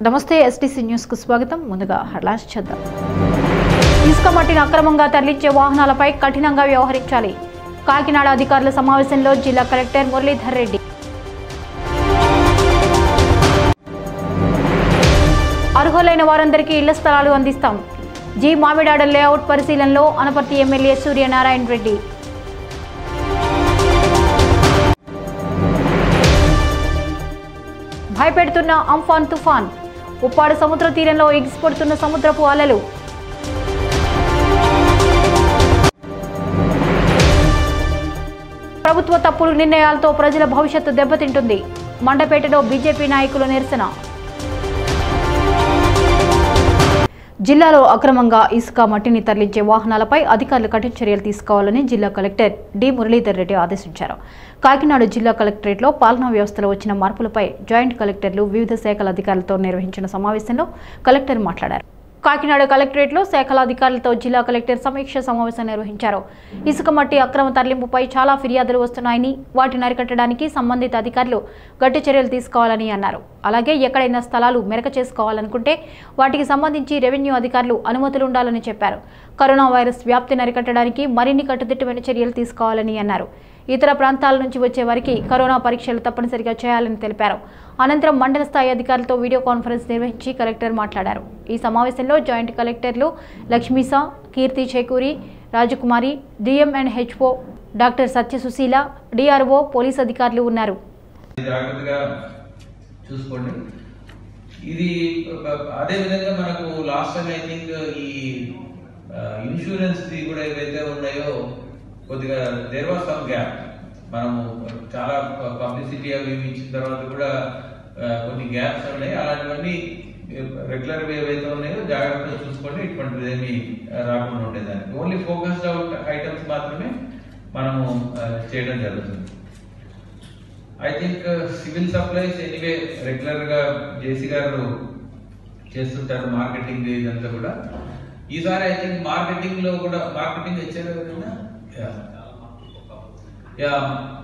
నమస్తే STC news కు స్వాగతం ముందుగా హెడ్లైన్స్ చూద్దాం ఇసుక మట్టిని అక్రమంగా తరలించే వాహనాలపై కఠినంగా వ్యవహరించాలి కాకినాడ అధికారుల సమావేశంలో జిల్లా కలెక్టర్ మురళీధర్ రెడ్డి అర్హులైన వారందరికీ ఇళ్ల స్థలాలు అందిస్తాం జీ మామిడాడ లేఅవుట్ పరిశీలనలో అనపర్తి ఎమ్మెల్యే సూర్యనారాయణ రెడ్డి భయపెడుతున్న అంఫాన్ తుఫాన్ ఉప్పాడు సముద్ర తీరంలో ఎగిసిపడుతున్న సముద్రపు అలలు ప్రభుత్వ తప్పుడు నిర్ణయాలతో ప్రజల భవిష్యత్తు దెబ్బతింటుంది మండపేటలో బీజేపీ నాయకుల నిరసన జిల్లాలో అక్రమంగా ఇసుక మట్టిని తరలించే వాహనాలపై అధికారులు కఠిన చర్యలు తీసుకోవాలని జిల్లా కలెక్టర్ డి మురళీధర్ రెడ్డి ఆదేశించారు కాకినాడ జిల్లా కలెక్టరేట్లో పాలనా వ్యవస్థలో వచ్చిన మార్పులపై జాయింట్ కలెక్టర్లు వివిధ శాఖల అధికారులతో నిర్వహించిన సమావేశంలో కలెక్టర్ మాట్లాడారు కాకినాడ కలెక్టరేట్లో శాఖల అధికారులతో జిల్లా కలెక్టర్ సమీక్ష సమావేశం నిర్వహించారు ఇసుక మట్టి అక్రమ తరలింపుపై చాలా ఫిర్యాదులు వస్తున్నాయని వాటిని అరికట్టడానికి సంబంధిత అధికారులు గట్టి చర్యలు తీసుకోవాలని అన్నారు అలాగే ఎక్కడైనా స్థలాలు మెరక చేసుకోవాలనుకుంటే వాటికి సంబంధించి రెవెన్యూ అధికారులు అనుమతులు ఉండాలని చెప్పారు కరోనా వైరస్ వ్యాప్తిని అరికట్టడానికి మరిన్ని కట్టుదిట్టమైన చర్యలు తీసుకోవాలని అన్నారు ఇతర ప్రాంతాల నుంచి వచ్చే వారికి కరోనా పరీక్షలు తప్పనిసరిగా చేయాలని తెలిపారు అనంతరం మండల స్థాయి అధికారులతో వీడియో కాన్ఫరెన్స్ నిర్వహించి కలెక్టర్ మాట్లాడారు ఈ సమావేశంలో జాయింట్ కలెక్టర్లు Lakshmisha Keerthi Chekuri Rajakumari DM and HO doctor Satya Susheela DRO police అధికారులు ఉన్నారు జాగ్రత్తగా చూసుకోండి ఇది అదే విధంగా మనకు లాస్ట్ టైం ఐ థింక్ ఈ ఇన్సూరెన్స్ ది కూడా ఏవైతే ఉన్నాయో కొద్దిగా దేర్ వాస్ సమ్ గ్యాప్ మనము చాలా పబ్లిసిటీ అవి ఇవి ఇచ్చిన తర్వాత కూడా ఆ, కొన్ని గ్యాప్స్ ఉన్నాయి అలాంటివన్నీ రెగ్యులర్ ఏవైతే ఉన్నాయో జాగ్రత్తగా చూసుకోండి ఇటువంటిది ఏమి రాకుండా ఉండేదానికి ఓన్లీ ఫోకస్డ్ అవుట్ ఐటమ్స్ మాత్రమే మనము ఆ, చేయడం జరుగుతుంది I think civil supplies anyway regular గా జేసీ గారు చేస్తుంటారు మార్కెటింగ్ ఇదంతా కూడా ఈసారి ఐ థింక్ మార్కెటింగ్ లో కూడా మార్కెటింగ్ ఇచ్చారు ఎవరైనా యా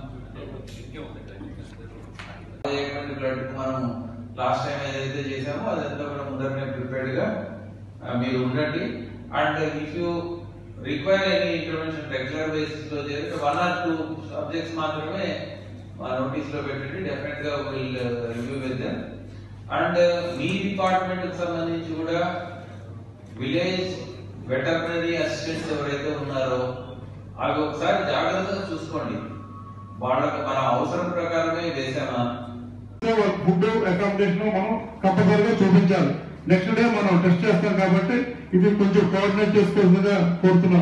బ్లడ్ మనం లాస్ట్ టైం ఏదైతే చేసామో అదంతా కూడా ముందరనే ప్రిపేర్డ్ గా ఆ, మీరు ఉండండి and if you require any intervention regular basis లో చేస్తే వన్ ఆర్ టూ సబ్జెక్ట్స్ మాత్రమే మా నోటీస్ లో పెట్టండి డెఫినెట్ గా విల్ రివ్యూ విత్ అండ్ మీ డిపార్ట్మెంట్ కి సంబంధించి కూడా విలేజ్ వెటర్నరీ అసిస్టెంట్స్ ఎవరైతే ఉన్నారో అవి ఒకసారి జాగ్రత్తగా చూసుకోండి వాళ్ళకి మన అవసరం ప్రకారమే వేసామా ఫుడ్ అకామిడేషన్ మనం కంపల్సరీగా చూపించాలి నెక్స్ట్ డే మనం టెస్ట్ చేస్తాం కాబట్టి ఇది కొంచెం కోఆర్డినేట్ చేసుకోవాల్సిందిగా కోరుతున్నాం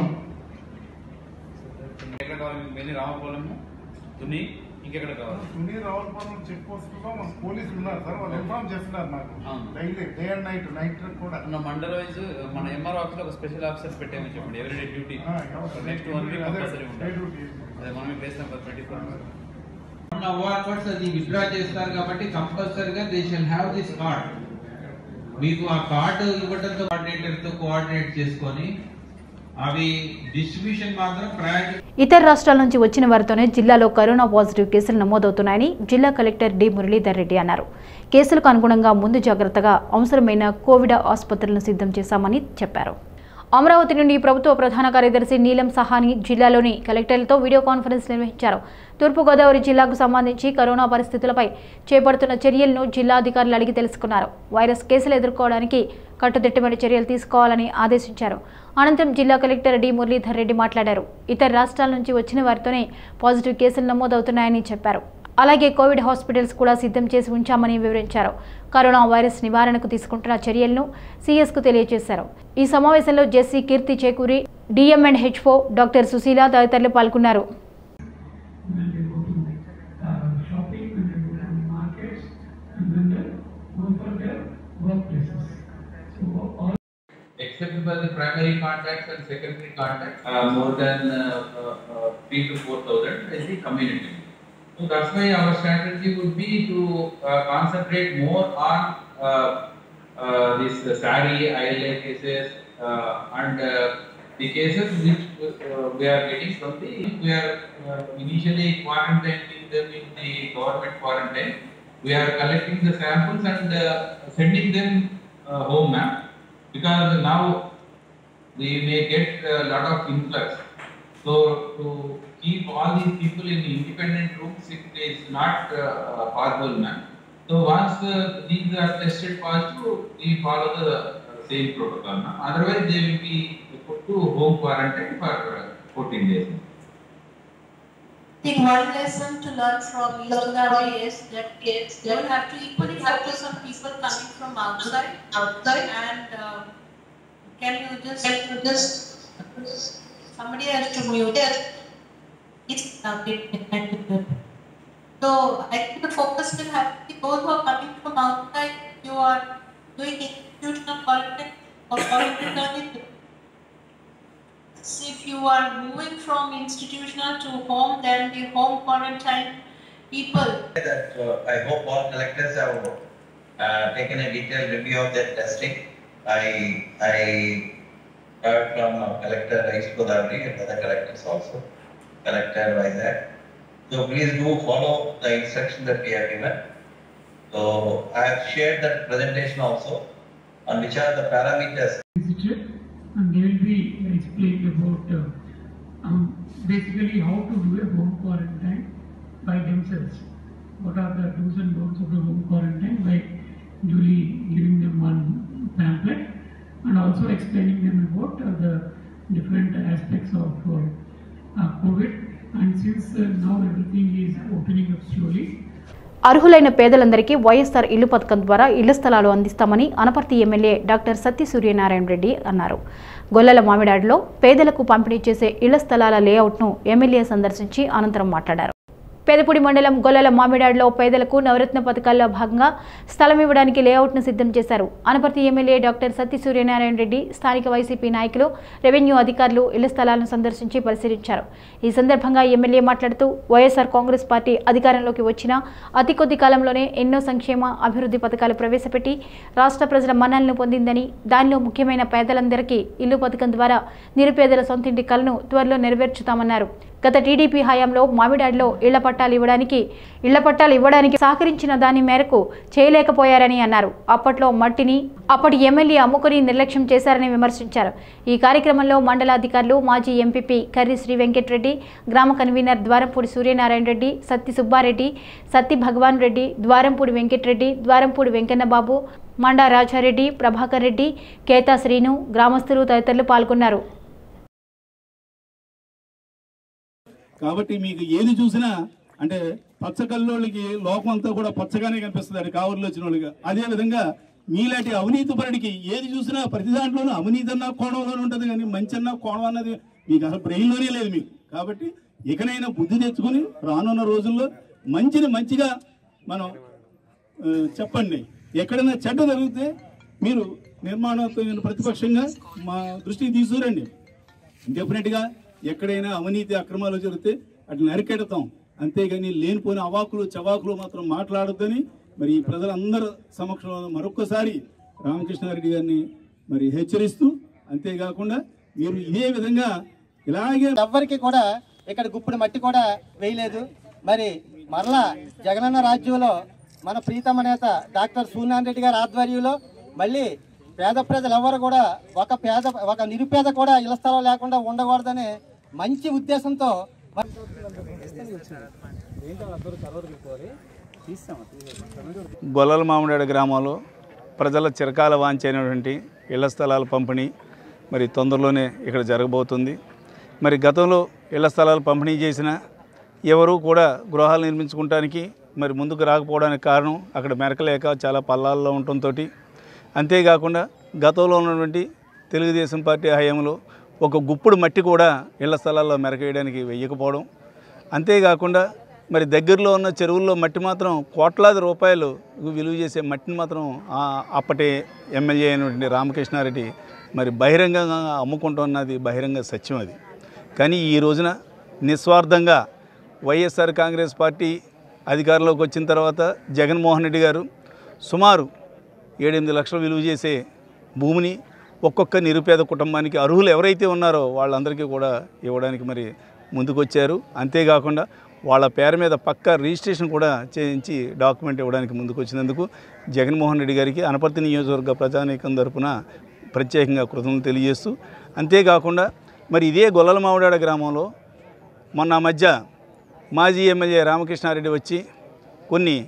ఎక్కడ కావాలి మీకు మెయిన్ రామపురము తుని ఇంకెక్కడ కావాలి సునీల్ రావులపురం చెక్ పోస్ట్ లో మన పోలీసులు ఉన్నారు సార్ వాళ్ళు ఇన్ఫార్మ్ చేస్తున్నారు నాకు అవును. Daily day and night night కూడా మన మండల వైజ్ మన ఎంఆర్ ఆఫీస్ లో ఒక స్పెషల్ ఆఫీసర్ పెట్టామని చెప్పండి ఎవ్రీడే డ్యూటీ ఆ, ఎవరు? నెక్స్ట్ వన్ వీక్ అదే, కంపల్సరీ day ఉంటుంది duty. అదే మనం ప్లేస్ నెంబర్ ట్వంటీ ఫోర్ ఉన్న ఓఆర్ కార్డ్స్ అది విత్డ్రా చేస్తారు కాబట్టి కంపల్సరీగా they shall have this card మీకు ఆ కార్డు ఇవ్వడంతో కోఆర్డినేటర్ తో కోఆర్డినేట్ చేసుకొని అవి డిస్ట్రిబ్యూషన్ మాత్రం ప్రయారిటీ ఇతర రాష్ట్రాల నుంచి వచ్చిన వారితోనే జిల్లాలో కరోనా పాజిటివ్ కేసులు నమోదవుతున్నాయని జిల్లా కలెక్టర్ డి మురళీధర్ రెడ్డి అన్నారు కేసులకు అనుగుణంగా ముందు జాగ్రత్తగా అవసరమైన కోవిడ్ ఆసుపత్రులను సిద్ధం చేశామని చెప్పారు అమరావతి నుండి ప్రభుత్వ ప్రధాన కార్యదర్శి నీలం సహాని జిల్లాలోని కలెక్టర్లతో వీడియో కాన్ఫరెన్స్ నిర్వహించారు తూర్పుగోదావరి జిల్లాకు సంబంధించి కరోనా పరిస్థితులపై చేపడుతున్న చర్యలను జిల్లా అధికారులు అడిగి తెలుసుకున్నారు వైరస్ కేసులు ఎదుర్కోవడానికి కట్టుదిట్టమైన చర్యలు తీసుకోవాలని ఆదేశించారు అనంతరం జిల్లా కలెక్టర్ డి మురళీధర్ రెడ్డి మాట్లాడారు ఇతర రాష్ట్రాల నుంచి వచ్చిన వారితోనే పాజిటివ్ కేసులు నమోదవుతున్నాయని చెప్పారు అలాగే కోవిడ్ హాస్పిటల్స్ కూడా సిద్ధం చేసి ఉంచామని వివరించారు కరోనా వైరస్ నివారణకు తీసుకుంటున్న చర్యలను సీఎస్కు తెలియజేశారు ఈ సమావేశంలో JC Keerthi Chekuri DM and HO doctor Susheela తదితరులు పాల్గొన్నారు will be working uh, shopping, we will do in markets, and then they go for their workplaces. So all except for the primary contacts and secondary contacts, uh, more than uh, uh, uh, three to four thousand is the community. So that's why our strategy would be to uh, concentrate more on uh, uh, this uh, SARI, ILA cases uh, and uh, the cases which uh, we are getting from the, we are uh, initially quarantining them in the government quarantine we are collecting the samples and uh, sending them uh, home, ma'am. Because now we may get a lot of influx. So to keep all these people in independent rooms, it is not uh, uh, possible, ma'am. So once uh, these are tested positive, we follow the uh, same protocol, ma'am. Otherwise, they will be put to home quarantine for uh, 14 days. ma'am. I think one lesson to learn from East Godavari is that kids, they will have to equally focus on people coming from outside, outside and um, can you just, can you just, somebody has to mute it. It's not it. So I think the focus will have to be those who are coming from outside, you are doing institutional quarantine or quarantine. If you are moving from institutional to home, then the home quarantine people that uh, I hope all collectors have uh, taken a detailed review of their testing. I, I heard from uh, Collector East Godavari and other collectors also, Collector Vizag. So please do follow the instruction that we have given. So I have shared that presentation also on which are the parameters visited and they will be explained about uh, um, basically how to do a home quarantine by themselves. What are the do's and don'ts of the home quarantine by duly giving them one pamphlet and also explaining them about uh, the different aspects of uh, uh, COVID. And since uh, now everything is opening up slowly, అర్హులైన పేదలందరికీ వైఎస్ఆర్ ఇల్లు పథకం ద్వారా ఇళ్ల స్థలాలు అందిస్తామని Anaparthi MLA doctor Satya Suryanarayana Reddy అన్నారు గొల్లల మామిడాడిలో పేదలకు పంపిణీ చేసే ఇళ్ల స్థలాల లేఅవుట్ను ఎమ్మెల్యే సందర్శించి అనంతరం మాట్లాడారు పేదపూడి మండలం గొల్లల మామిడాడిలో పేదలకు నవరత్న పథకాల్లో భాగంగా స్థలం ఇవ్వడానికి లేఅవుట్ను సిద్ధం చేశారు అనపర్తి ఎమ్మెల్యే డాక్టర్ సత్య సూర్యనారాయణ రెడ్డి స్థానిక వైసీపీ నాయకులు రెవెన్యూ అధికారులు ఇళ్ల స్థలాలను సందర్శించి పరిశీలించారు ఈ సందర్భంగా ఎమ్మెల్యే మాట్లాడుతూ వైఎస్ఆర్ కాంగ్రెస్ పార్టీ అధికారంలోకి వచ్చిన అతి కొద్ది కాలంలోనే ఎన్నో సంక్షేమ అభివృద్ధి పథకాలు ప్రవేశపెట్టి రాష్ట్ర ప్రజల మన్నలను పొందిందని దానిలో ముఖ్యమైన పేదలందరికీ ఇల్లు పథకం ద్వారా నిరుపేదల సొంతింటి కలను త్వరలో నెరవేర్చుతామన్నారు గత టీడీపీ హయాంలో మామిడాడిలో ఇళ్ల పట్టాలు ఇవ్వడానికి ఇళ్ల పట్టాలు ఇవ్వడానికి సహకరించిన దాని మేరకు చేయలేకపోయారని అన్నారు అప్పట్లో మట్టిని అప్పటి ఎమ్మెల్యే అమ్ముకుని నిర్లక్ష్యం చేశారని విమర్శించారు ఈ కార్యక్రమంలో మండలాధికారులు మాజీ ఎంపీపీ కర్రి శ్రీ వెంకటరెడ్డి గ్రామ కన్వీనర్ ద్వారంపూడి సూర్యనారాయణ రెడ్డి సత్తి సుబ్బారెడ్డి సత్తి భగవాన్ రెడ్డి ద్వారంపూడి వెంకటరెడ్డి ద్వారంపూడి వెంకన్నబాబు మండా రాజారెడ్డి ప్రభాకర్ రెడ్డి కేతా శ్రీను గ్రామస్తులు తదితరులు పాల్గొన్నారు కాబట్టి మీకు ఏది చూసినా అంటే పచ్చకల్లోళ్ళకి లోకం అంతా కూడా పచ్చగానే కనిపిస్తుంది అని కావుర్లో వచ్చిన వాళ్ళకి అదే విధంగా మీలాంటి అవినీతి పరుడికి ఏది చూసినా ప్రతి దాంట్లోనూ అవినీతి అన్న కోణంలోనే ఉంటుంది కానీ మంచి అన్న కోణం అన్నది మీకు అసలు బ్రెయిన్లోనే లేదు మీకు కాబట్టి ఇకనైనా బుద్ధి తెచ్చుకొని రానున్న రోజుల్లో మంచిని మంచిగా మనం ఆ, చెప్పండి ఎక్కడైనా చెడ్డ జరిగితే మీరు నిర్మాణాత్మకమైన ప్రతిపక్షంగా మా దృష్టికి తీసుకురండి డెఫినెట్గా ఎక్కడైనా అవినీతి అక్రమాలు జరిగితే అట్లా నరికెడతాం అంతేగాని లేనిపోయిన అవాకులు చవాకులు మాత్రం మాట్లాడొద్దని మరి ఈ ప్రజలందరి సమక్షంలో మరొక్కసారి రామకృష్ణారెడ్డి గారిని మరి హెచ్చరిస్తూ అంతేకాకుండా మీరు ఇదే విధంగా ఇలాగే ఎవ్వరికి కూడా ఇక్కడ గుప్పుడు మట్టి కూడా వేయలేదు మరి మరలా జగనన్న రాజ్యంలో మన ప్రీతమ నేత డాక్టర్ సూర్యనారాయణ రెడ్డి గారి ఆధ్వర్యంలో మళ్ళీ పేద ప్రజలు ఎవరు కూడా ఒక పేద ఒక నిరుపేద కూడా ఇళ్ల స్థలం లేకుండా ఉండకూడదనే మంచి ఉద్దేశంతో గొల్లల మామిడాడ గ్రామంలో ప్రజల చిరకాల వాంఛైనటువంటి ఇళ్ల స్థలాల పంపిణీ మరి తొందరలోనే ఇక్కడ జరగబోతుంది మరి గతంలో ఇళ్ల స్థలాలు పంపిణీ చేసిన ఎవరు కూడా గృహాలు నిర్మించుకోవడానికి మరి ముందుకు రాకపోవడానికి కారణం అక్కడ మెరకలేక చాలా పల్లాల్లో ఉండటంతో అంతేకాకుండా గతంలో ఉన్నటువంటి తెలుగుదేశం పార్టీ హయాంలో ఒక గుప్పుడు మట్టి కూడా ఇళ్ల స్థలాల్లో మెరకేయడానికి వెయ్యకపోవడం అంతేకాకుండా మరి దగ్గరలో ఉన్న చెరువుల్లో మట్టి మాత్రం కోట్లాది రూపాయలు విలువ చేసే మట్టిని మాత్రం ఆ అప్పటి ఎమ్మెల్యే అయినటువంటి రామకృష్ణారెడ్డి మరి బహిరంగంగా అమ్ముకుంటున్నది బహిరంగ సత్యం అది కానీ ఈ రోజున నిస్వార్థంగా వైఎస్ఆర్ కాంగ్రెస్ పార్టీ అధికారంలోకి వచ్చిన తర్వాత జగన్మోహన్ రెడ్డి గారు సుమారు ఏడెనిమిది లక్షలు విలువ చేసే భూమిని ఒక్కొక్క నిరుపేద కుటుంబానికి అర్హులు ఎవరైతే ఉన్నారో వాళ్ళందరికీ కూడా ఇవ్వడానికి మరి ముందుకొచ్చారు అంతేకాకుండా వాళ్ళ పేరు మీద పక్క రిజిస్ట్రేషన్ కూడా చేయించి డాక్యుమెంట్ ఇవ్వడానికి ముందుకు వచ్చినందుకు జగన్మోహన్ రెడ్డి గారికి అనపర్తి నియోజకవర్గ ప్రజానీకం తరపున ప్రత్యేకంగా కృతజ్ఞతలు తెలియజేస్తూ అంతేకాకుండా మరి ఇదే గొల్లల మామిడాడ గ్రామంలో మొన్న మధ్య మాజీ ఎమ్మెల్యే రామకృష్ణారెడ్డి వచ్చి కొన్ని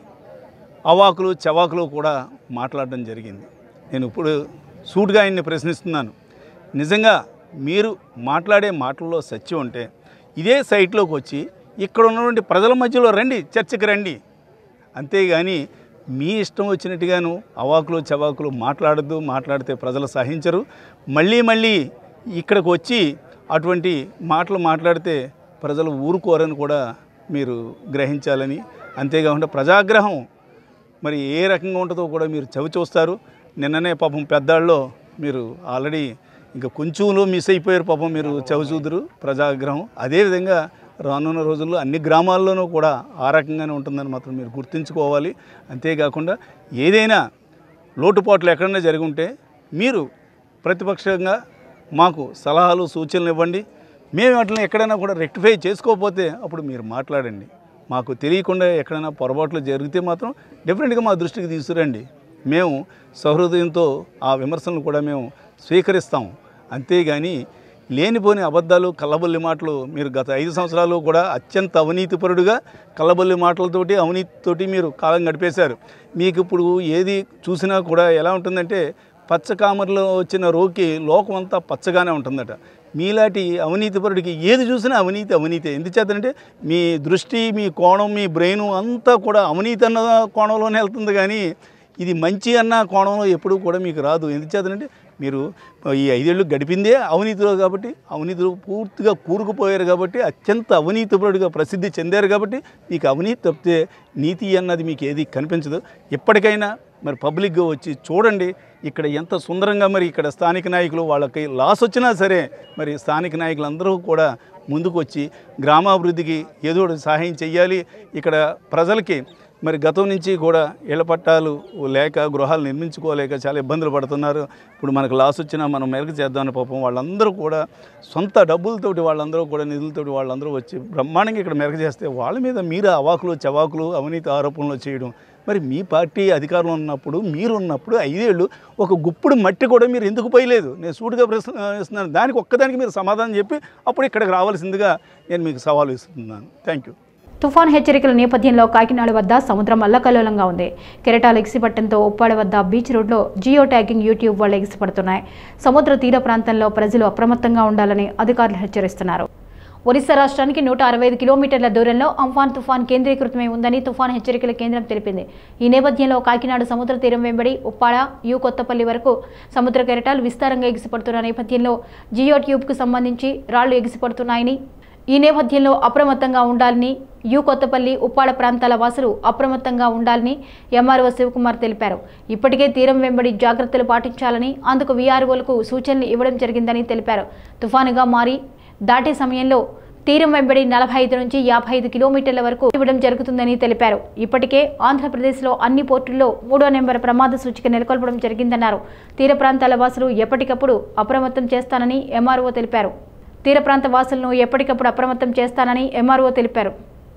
అవాకులు చవాకులు కూడా మాట్లాడడం జరిగింది నేను ఇప్పుడు సూటుగా ఆయన్ని ప్రశ్నిస్తున్నాను నిజంగా మీరు మాట్లాడే మాటల్లో సత్యం ఉంటే ఇదే సైట్లోకి వచ్చి ఇక్కడ ఉన్నటువంటి ప్రజల మధ్యలో రండి చర్చకి రండి అంతేగాని మీ ఇష్టం వచ్చినట్టుగాను అవాకులు చవాకులు మాట్లాడద్దు మాట్లాడితే ప్రజలు సహించరు మళ్ళీ మళ్ళీ ఇక్కడికి వచ్చి అటువంటి మాటలు మాట్లాడితే ప్రజలు ఊరుకోరని కూడా మీరు గ్రహించాలని అంతేకాకుండా ప్రజాగ్రహం మరి ఏ రకంగా ఉంటుందో కూడా మీరు చవి చూస్తారు నిన్ననే పాపం పెద్దాళ్ళలో మీరు ఆల్రెడీ ఇంకా కొంచెంలో మిస్ అయిపోయారు పాపం మీరు చవి చూదురు ప్రజాగ్రహం అదేవిధంగా రానున్న రోజుల్లో అన్ని గ్రామాల్లోనూ కూడా ఆ రకంగానే ఉంటుందని మాత్రం మీరు గుర్తుంచుకోవాలి అంతేకాకుండా ఏదైనా లోటుపాట్లు ఎక్కడైనా జరిగి ఉంటే మీరు ప్రతిపక్షంగా మాకు సలహాలు సూచనలు ఇవ్వండి మేము వాటిని ఎక్కడైనా కూడా రెక్టిఫై చేసుకోకపోతే అప్పుడు మీరు మాట్లాడండి మాకు తెలియకుండా ఎక్కడైనా పొరపాట్లు జరిగితే మాత్రం డెఫినెట్గా మా దృష్టికి తీసుకురండి మేము సహృదయంతో ఆ విమర్శలను కూడా మేము స్వీకరిస్తాం అంతేగాని లేనిపోని అబద్ధాలు కల్లబొల్లి మాటలు మీరు గత ఐదు సంవత్సరాలు కూడా అత్యంత అవినీతిపరుడుగా కల్లబొల్లి మాటలతోటి అవినీతితోటి మీరు కాలం గడిపేశారు మీకు ఇప్పుడు ఏది చూసినా కూడా ఎలా ఉంటుందంటే పచ్చకామర్లో వచ్చిన రోకి లోకం అంతా పచ్చగానే ఉంటుందట మీలాంటి అవినీతిపరుడికి ఏది చూసినా అవినీతి అవినీతి ఎందుచేతంటే మీ దృష్టి మీ కోణం మీ బ్రెయిన్ అంతా కూడా అవినీతి అన్న కోణంలోనే వెళ్తుంది కానీ ఇది మంచి అన్న కోణంలో ఎప్పుడూ కూడా మీకు రాదు ఎందుచేతనంటే మీరు ఈ ఐదేళ్ళు గడిపిందే అవినీతిలో కాబట్టి అవినీతిలో పూర్తిగా కూరుకుపోయారు కాబట్టి అత్యంత అవినీతిపరుడిగా ప్రసిద్ధి చెందారు కాబట్టి మీకు అవినీతి తప్పితే నీతి అన్నది మీకు ఏది కనిపించదు ఎప్పటికైనా మరి పబ్లిక్గా వచ్చి చూడండి ఇక్కడ ఎంత సుందరంగా మరి ఇక్కడ స్థానిక నాయకులు వాళ్ళకి లాస్ వచ్చినా సరే మరి స్థానిక నాయకులందరూ కూడా ముందుకు వచ్చి గ్రామాభివృద్ధికి ఏదో ఒకటి సహాయం చేయాలి ఇక్కడ ప్రజలకి మరి గతం నుంచి కూడా ఇళ్ల పట్టాలు లేక గృహాలు నిర్మించుకోలేక చాలా ఇబ్బందులు పడుతున్నారు ఇప్పుడు మనకు లాస్ వచ్చినా మనం మెరుగు చేద్దామని పాపం వాళ్ళందరూ కూడా సొంత డబ్బులతోటి వాళ్ళందరూ కూడా నిధులతోటి వాళ్ళందరూ వచ్చి బ్రహ్మాండంగా ఇక్కడ మెరుగు చేస్తే వాళ్ళ మీద మీరు అవాకులు చవాకులు అవినీతి ఆరోపణలు చేయడం మరి మీ పార్టీ అధికారంలో ఉన్నప్పుడు మీరు ఉన్నప్పుడు ఐదేళ్ళు ఒక గుప్పుడు మట్టి కూడా మీరు ఎందుకు పోయలేదు నేను సూటిగా ప్రశ్నిస్తున్నాను దానికి ఒక్కదానికి మీరు సమాధానం చెప్పి అప్పుడు ఇక్కడికి రావాల్సిందిగా నేను మీకు సవాలు ఇస్తున్నాను థ్యాంక్ యూ తుఫాన్ హెచ్చరికల నేపథ్యంలో కాకినాడ వద్ద సముద్రం అల్లకల్లోలంగా ఉంది కెరటాలు ఎగిసిపట్టడంతో ఉప్పాడ వద్ద బీచ్ రోడ్లో జియో ట్యాగింగ్ యూట్యూబ్ వాళ్ళు ఎగిసిపడుతున్నాయి సముద్ర తీర ప్రాంతంలో ప్రజలు అప్రమత్తంగా ఉండాలని అధికారులు హెచ్చరిస్తున్నారు ఒరిస్సా రాష్ట్రానికి నూట అరవై ఐదు కిలోమీటర్ల దూరంలో అంఫాన్ తుఫాన్ కేంద్రీకృతమై ఉందని తుఫాన్ హెచ్చరికల కేంద్రం తెలిపింది ఈ నేపథ్యంలో కాకినాడ సముద్ర తీరం వెంబడి ఉప్పాడ యు కొత్తపల్లి వరకు సముద్ర కెరటాలు విస్తారంగా ఎగిసిపడుతున్న నేపథ్యంలో జియో ట్యూబ్కు సంబంధించి రాళ్లు ఎగిసిపడుతున్నాయని ఈ నేపథ్యంలో అప్రమత్తంగా ఉండాలని యు కొత్తపల్లి ఉప్పాడ ప్రాంతాల వాసులు అప్రమత్తంగా ఉండాలని ఎంఆర్ఓ శివకుమార్ తెలిపారు ఇప్పటికే తీరం వెంబడి జాగ్రత్తలు పాటించాలని అందుకు వీఆర్ఓలకు సూచనలు ఇవ్వడం జరిగిందని తెలిపారు తుఫానుగా మారి దాటే సమయంలో తీరం వెంబడి నలభై ఐదు నుంచి యాభై ఐదు కిలోమీటర్ల వరకు ఇవ్వడం జరుగుతుందని తెలిపారు ఇప్పటికే ఆంధ్రప్రదేశ్లో అన్ని పోర్టుల్లో మూడో నెంబర్ ప్రమాద సూచిక నెలకొల్పడం జరిగిందన్నారు తీర ప్రాంతాల వాసులు ఎప్పటికప్పుడు అప్రమత్తం చేస్తానని ఎంఆర్ఓ తెలిపారు తీర ప్రాంత వాసులను ఎప్పటికప్పుడు అప్రమత్తం చేస్తానని ఎంఆర్ఓ తెలిపారు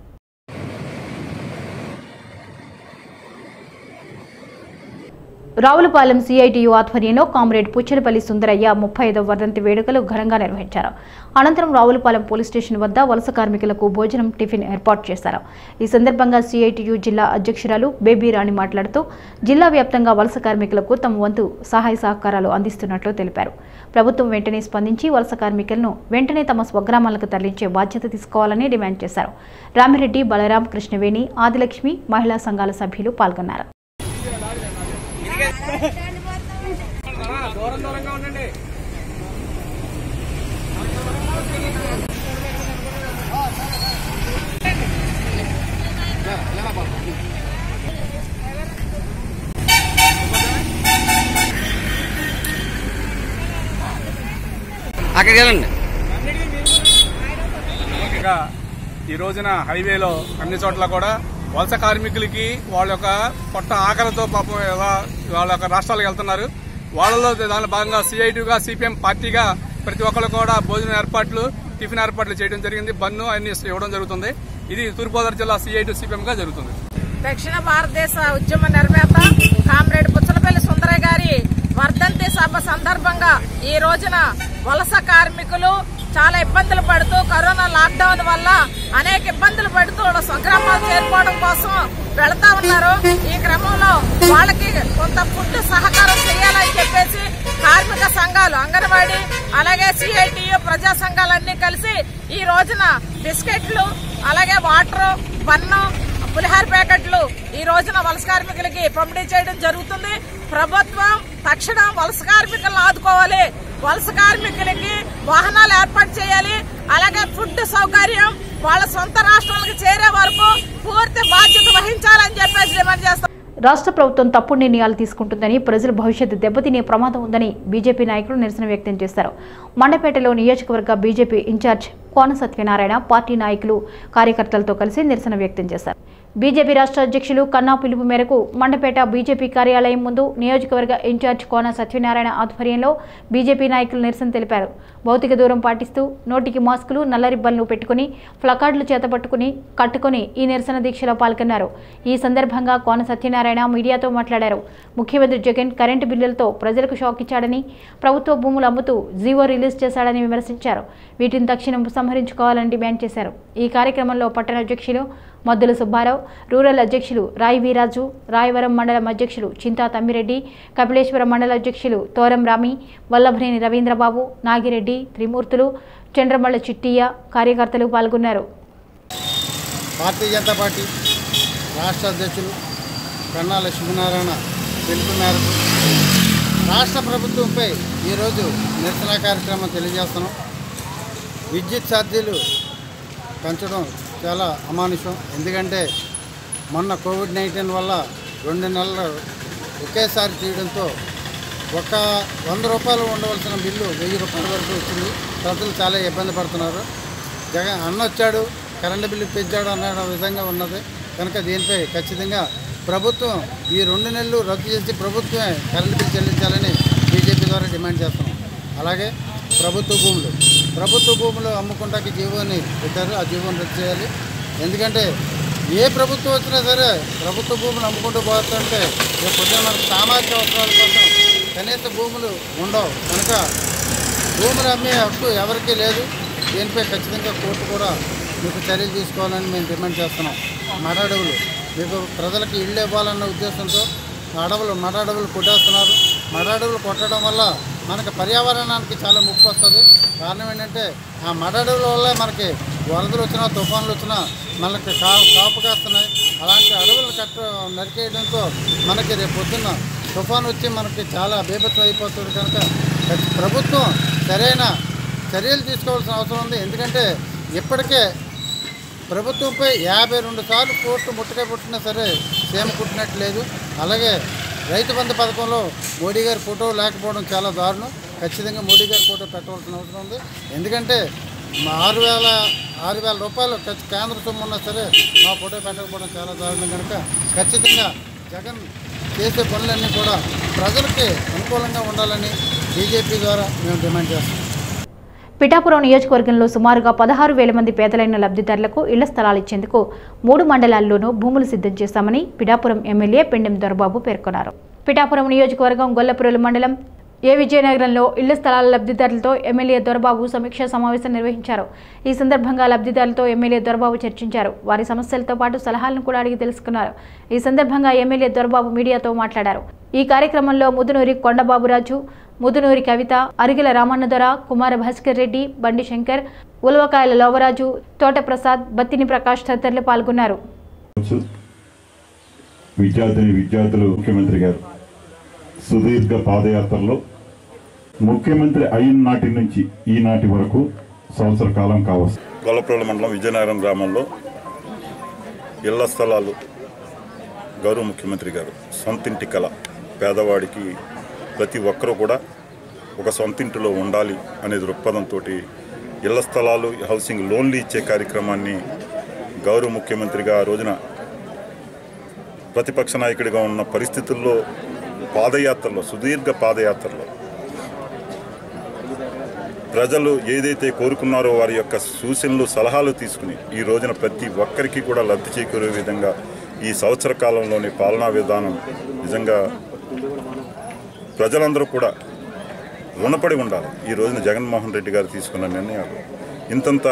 రావులపాలెం సిఐటియు ఆధ్వర్యంలో కామ్రేడ్ పుచ్చలపల్లి సుందరయ్య ముప్పై ఐదవ వర్ధంతి వేడుకలు ఘనంగా నిర్వహించారు అనంతరం రావులపాలెం పోలీస్ స్టేషన్ వద్ద వలస కార్మికులకు భోజనం టిఫిన్ ఏర్పాటు చేశారు ఈ సందర్భంగా సిఐటియు జిల్లా అధ్యక్షురాలు బేబీ రాణి మాట్లాడుతూ జిల్లా వ్యాప్తంగా వలస కార్మికులకు తమ వంతు సహాయ సహకారాలు అందిస్తున్నట్లు తెలిపారు ప్రభుత్వం వెంటనే స్పందించి వలస కార్మికులను వెంటనే తమ స్వగ్రామాలకు తరలించే బాధ్యత తీసుకోవాలని డిమాండ్ చేశారు రామిరెడ్డి బలరాం కృష్ణవేణి ఆదిలక్ష్మి మహిళా సంఘాల సభ్యులు పాల్గొన్నారు దూరం దూరంగా ఉండండి అక్కడికి వెళ్ళండి ఇంకా ఈ రోజున హైవేలో అన్ని చోట్ల కూడా వలస కార్మికులకి వాళ్ళ యొక్క పొట్ట ఆకలితో పాపం ఎలా వాళ్ళ యొక్క రాష్ట్రాలకు వెళ్తున్నారు వాళ్ళలో దానిలో భాగంగా సిఐటిగా సిపిఎం పార్టీగా ప్రతి ఒక్కరు కూడా భోజన ఏర్పాట్లు టిఫిన్ ఏర్పాట్లు చేయడం జరిగింది బన్ను అన్ని ఇవ్వడం జరుగుతుంది ఇది తూర్పుగోదావరి జిల్లా సిఐటి సిపిఎం గా జరుగుతుంది దక్షిణ భారతదేశ ఉద్యమ నిర్మాత కామ్రేడ్ పుచ్చలపల్లి సుందరయ్య గారి వర్ధంతి సభ సందర్భంగా ఈ రోజున వలస కార్మికులు చాలా ఇబ్బందులు పడుతూ కరోనా లాక్డౌన్ వల్ల అనేక ఇబ్బందులు పడుతూ వాళ్ళ స్వగ్రామాలు చేరుకోవడం కోసం వెళ్తా ఉన్నారు ఈ క్రమంలో వాళ్ళకి కొంత ఫుడ్ సహకారం చేయాలని చెప్పేసి కార్మిక సంఘాలు అంగన్వాడీ అలాగే సిఐటియు ప్రజా సంఘాలన్నీ కలిసి ఈ రోజున బిస్కెట్లు అలాగే వాటర్ బన్ను పులిహార ప్యాకెట్లు ఈ రోజున వలస కార్మికులకి పంపిణీ చేయడం జరుగుతుంది ప్రభుత్వం తక్షణం వలస కార్మికులను ఆదుకోవాలి వలస కార్మికులకి వాహనాలు ఏర్పాటు చేయాలి అలాగే ఫుడ్ సౌకర్యం వాళ్ళ సొంత రాష్ట్రాలకు చేరే వరకు పూర్తి బాధ్యత వహించాలని చెప్పేసి డిమాండ్ చేస్తాం రాష్ట్ర ప్రభుత్వం తప్పుడు నిర్ణయాలు తీసుకుంటుందని ప్రజల భవిష్యత్తు దెబ్బతినే ప్రమాదం ఉందని బీజేపీ నాయకులు నిరసన వ్యక్తం చేశారు మండపేటలో నియోజకవర్గ BJP in-charge Kona Satyanarayana party నాయకులు కార్యకర్తలతో కలిసి నిరసన వ్యక్తం చేశారు బీజేపీ రాష్ట్ర అధ్యక్షులు కన్నా పిలుపు మేరకు మండపేట బీజేపీ కార్యాలయం ముందు నియోజకవర్గ ఇన్ఛార్జ్ కోన సత్యనారాయణ ఆధ్వర్యంలో బీజేపీ నాయకులు నిరసన తెలిపారు భౌతిక దూరం పాటిస్తూ నోటికి మాస్కులు నల్ల రిబ్బన్లు పెట్టుకుని ప్లకార్డులు చేతపట్టుకుని కట్టుకుని ఈ నిరసన దీక్షలో పాల్గొన్నారు ఈ సందర్భంగా కోన సత్యనారాయణ మీడియాతో మాట్లాడారు ముఖ్యమంత్రి జగన్ కరెంటు బిల్లులతో ప్రజలకు షాక్ ఇచ్చాడని ప్రభుత్వ భూములు అమ్ముతూ జీవో రిలీజ్ చేశాడని విమర్శించారు వీటిని తక్షణం సంహరించుకోవాలని డిమాండ్ చేశారు ఈ కార్యక్రమంలో పట్టణ అధ్యక్షులు మద్దుల సుబ్బారావు రూరల్ అధ్యక్షులు రాయి వీరాజు రాయవరం మండలం అధ్యక్షులు చింతా తమ్మిరెడ్డి కపిలేశ్వరం మండల అధ్యక్షులు తోరం రామి వల్లభనేని రవీంద్రబాబు నాగిరెడ్డి త్రిమూర్తులు చంద్రమల్ల చిట్టియ్య కార్యకర్తలు పాల్గొన్నారు భారతీయ జనతా పార్టీ రాష్ట్ర అధ్యక్షులు కన్నా లక్ష్మీనారాయణ పిలుపు మేరకు రాష్ట్ర ప్రభుత్వంపై ఈరోజు నిరసన కార్యక్రమం తెలియజేస్తున్నాం విద్యుత్ ఛార్జీలు పెంచడం చాలా అమానుషం ఎందుకంటే మొన్న కోవిడ్ నైన్టీన్ వల్ల రెండు నెలలు ఒకేసారి తీయడంతో ఒక వంద రూపాయలు ఉండవలసిన బిల్లు వెయ్యి రూపాయల వరకు వచ్చింది ప్రజలు చాలా ఇబ్బంది పడుతున్నారు జగన్ అన్న వచ్చాడు కరెంటు బిల్లు పెంచాడు అన్న విధంగా ఉన్నది కనుక దీనిపై ఖచ్చితంగా ప్రభుత్వం ఈ రెండు నెలలు రద్దు చేసి ప్రభుత్వమే కరెంటు బిల్లు చెల్లించాలని బీజేపీ ద్వారా డిమాండ్ చేస్తున్నాం అలాగే ప్రభుత్వ భూములు ప్రభుత్వ భూములు అమ్ముకుంటాకి జీవోని పెట్టారు ఆ జీవోని రద్దు చేయాలి ఎందుకంటే ఏ ప్రభుత్వం వచ్చినా సరే ప్రభుత్వ భూములు అమ్ముకుంటూ పోతుంటే రేపు పొద్దున మనకు సామాజిక అవసరాల కోసం కనీస భూములు ఉండవు కనుక భూములు అమ్మే హక్కు ఎవరికీ లేదు దీనిపై ఖచ్చితంగా కోర్టు కూడా మీకు చర్యలు తీసుకోవాలని మేము డిమాండ్ చేస్తున్నాం మడ అడవులు మీకు ప్రజలకు ఇళ్ళు ఇవ్వాలన్న ఉద్దేశంతో అడవులు మడ అడవులు కొట్టేస్తున్నారు మడ అడవులు కొట్టడం వల్ల మనకి పర్యావరణానికి చాలా ముప్పు వస్తుంది కారణం ఏంటంటే ఆ మడ అడవుల వల్ల మనకి వరదలు వచ్చినా తుఫాన్లు వచ్చినా మనకి కా కాపు కాస్తున్నాయి అలాంటి అడవులు కట్ట నరికేయడంతో మనకి రేపు పొద్దున్న తుఫాన్ వచ్చి మనకి చాలా బేభత్వం అయిపోతుంది కనుక ప్రభుత్వం సరైన చర్యలు తీసుకోవాల్సిన అవసరం ఉంది ఎందుకంటే ఇప్పటికే ప్రభుత్వంపై యాభై రెండు సార్లు కోర్టు ముట్టకాయ పుట్టినా సరే సీమ కుట్టినట్టు లేదు అలాగే రైతు బంధు పథకంలో మోడీ గారి ఫోటో లేకపోవడం చాలా దారుణం ఖచ్చితంగా మోడీ గారి ఫోటో పెట్టవలసిన అవసరం ఉంది ఎందుకంటే మా ఆరు వేల ఆరు వేల రూపాయలు ఖచ్చి- కేంద్ర సొమ్ము ఉన్నా సరే మా ఫోటో పెట్టకపోవడం చాలా దారుణం కనుక ఖచ్చితంగా జగన్ చేసే పనులన్నీ కూడా ప్రజలకి అనుకూలంగా ఉండాలని బీజేపీ ద్వారా మేము డిమాండ్ చేస్తాం పిఠాపురం నియోజకవర్గంలో సుమారుగా పదహారు వేల మంది పేదలైన లబ్ధిదారులకు ఇళ్ల స్థలాలు ఇచ్చేందుకు మూడు మండలాల్లోనూ భూములు సిద్ధం చేశామని పిఠాపురం ఎమ్మెల్యే పెండెం దొరబాబు పేర్కొన్నారు పిఠాపురం నియోజకవర్గం గొల్లపురలు మండలం ఏ విజయనగరంలో ఇళ్ల స్థలాల లబ్ధిదారులతో ఎమ్మెల్యే దొరబాబు సమీక్షా సమావేశం నిర్వహించారు ఈ సందర్భంగా లబ్ధిదారులతో ఎమ్మెల్యే దొరబాబు చర్చించారు వారి సమస్యలతో పాటు సలహాలను కూడా అడిగి తెలుసుకున్నారు ఈ సందర్భంగా ఎమ్మెల్యే దొరబాబు మీడియాతో మాట్లాడారు ఈ కార్యక్రమంలో ముదునూరి కొండబాబురాజు ముదునూరి కవిత అరిగిల రామన్నదొర కుమార భాస్కర్ రెడ్డి బండి శంకర్ ఉలవకాయల లోవరాజు తోట ప్రసాద్ బత్తిని ప్రకాష్ తదితరులు పాల్గొన్నారు విద్యార్థిని విద్యార్థులు ముఖ్యమంత్రి గారు సుదీర్ఘ పాదయాత్రలో ముఖ్యమంత్రి అయిన నాటి నుంచి ఈనాటి వరకు సంవత్సర కాలం కావచ్చు గొల్లప్రోల మండలం విజయనగరం గ్రామంలో ఇళ్ల స్థలాలు గౌరవ ముఖ్యమంత్రి గారు సొంతింటి కళ పేదవాడికి ప్రతి ఒక్కరూ కూడా ఒక సొంతింటిలో ఉండాలి అనే దృక్పథంతో ఇళ్ల స్థలాలు హౌసింగ్ లోన్లు ఇచ్చే కార్యక్రమాన్ని గౌరవ ముఖ్యమంత్రిగా ఆ రోజున ప్రతిపక్ష నాయకుడిగా ఉన్న పరిస్థితుల్లో పాదయాత్రలో సుదీర్ఘ పాదయాత్రలో ప్రజలు ఏదైతే కోరుకున్నారో వారి యొక్క సూచనలు సలహాలు తీసుకుని ఈ రోజున ప్రతి ఒక్కరికి కూడా లబ్ధి చేకూరే విధంగా ఈ సంవత్సర కాలంలోని పాలనా విధానం నిజంగా ప్రజలందరూ కూడా రుణపడి ఉండాలి ఈ రోజున జగన్మోహన్ రెడ్డి గారు తీసుకున్న నిర్ణయాలు ఇంతంత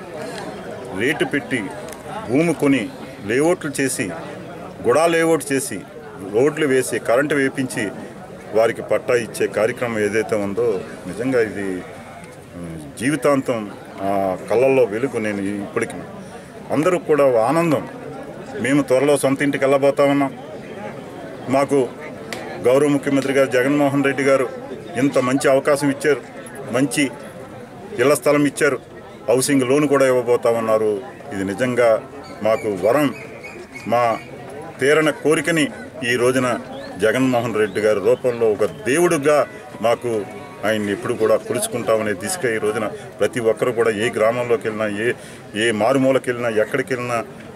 రేటు పెట్టి భూమి కొని లేఅవుట్లు చేసి గుడా లేఅవుట్ చేసి రోడ్లు వేసి కరెంటు వేపించి వారికి పట్టా ఇచ్చే కార్యక్రమం ఏదైతే ఉందో నిజంగా ఇది ఉమ్, జీవితాంతం ఆ కళ్ళల్లో వెలుగు నేను ఇప్పటికి అందరూ కూడా ఆనందం మేము త్వరలో సొంత ఇంటికి వెళ్ళబోతా ఉన్నాం మాకు గౌరవ ముఖ్యమంత్రి గారు జగన్మోహన్ రెడ్డి గారు ఇంత మంచి అవకాశం ఇచ్చారు మంచి ఇళ్ల స్థలం ఇచ్చారు హౌసింగ్ లోన్ కూడా ఇవ్వబోతా ఉన్నారు ఇది నిజంగా మాకు వరం మా తీరన కోరికని ఈ రోజున జగన్మోహన్ రెడ్డి గారి రూపంలో ఒక దేవుడుగా మాకు ఆయన్ని ఎప్పుడు కూడా కొలుచుకుంటామనే దిశగా ఈ రోజున ప్రతి ఒక్కరు కూడా ఏ గ్రామంలోకి వెళ్ళినా ఏ ఏ మారుమూలకి వెళ్ళినా ఎక్కడికి వెళ్ళినా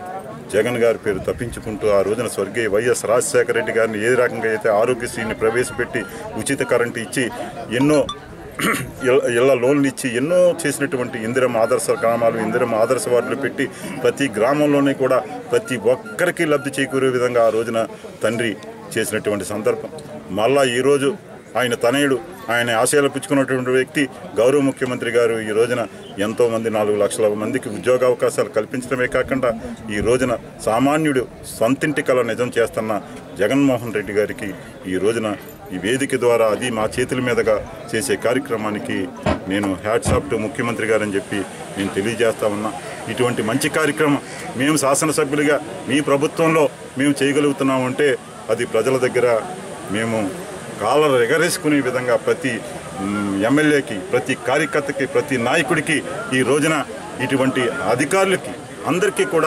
జగన్ గారి పేరు తప్పించుకుంటూ ఆ రోజున స్వర్గీయ వైఎస్ రాజశేఖర రెడ్డి గారిని ఏ రకంగా అయితే ఆరోగ్యశ్రీని ప్రవేశపెట్టి ఉచిత కరెంటు ఇచ్చి ఎన్నో ఇళ్ళ- ఇళ్ళ లోన్లు ఇచ్చి ఎన్నో చేసినటువంటి ఇందిరమ్మ ఆదర్శ గ్రామాలు ఇందిరమ్మ ఆదర్శ వార్డులు పెట్టి ప్రతి గ్రామంలోనే కూడా ప్రతి ఒక్కరికి లబ్ధి చేకూరే విధంగా ఆ రోజున తండ్రి చేసినటువంటి సందర్భం మళ్ళా ఈరోజు ఆయన తనయుడు ఆయన ఆశయాలు పుచ్చుకున్నటువంటి వ్యక్తి గౌరవ ముఖ్యమంత్రి గారు ఈ రోజున ఎంతో మంది నాలుగు లక్షల మందికి ఉద్యోగ అవకాశాలు కల్పించడమే కాకుండా ఈ రోజున సామాన్యుడు సొంతింటి కళ నిజం చేస్తున్న జగన్మోహన్ రెడ్డి గారికి ఈ రోజున ఈ వేదిక ద్వారా అది మా చేతుల మీదుగా చేసే కార్యక్రమానికి నేను హ్యాట్సాప్ టు ముఖ్యమంత్రి గారని చెప్పి నేను తెలియజేస్తా ఉన్నా ఇటువంటి మంచి కార్యక్రమం మేము శాసనసభ్యులుగా మీ ప్రభుత్వంలో మేము చేయగలుగుతున్నామంటే అది ప్రజల దగ్గర మేము కాలర్ ఎగరేసుకునే విధంగా ప్రతి మ్, ఎమ్మెల్యేకి ప్రతి కార్యకర్తకి ప్రతి నాయకుడికి ఈ రోజున ఇటువంటి అధికారులకి అందరికీ కూడా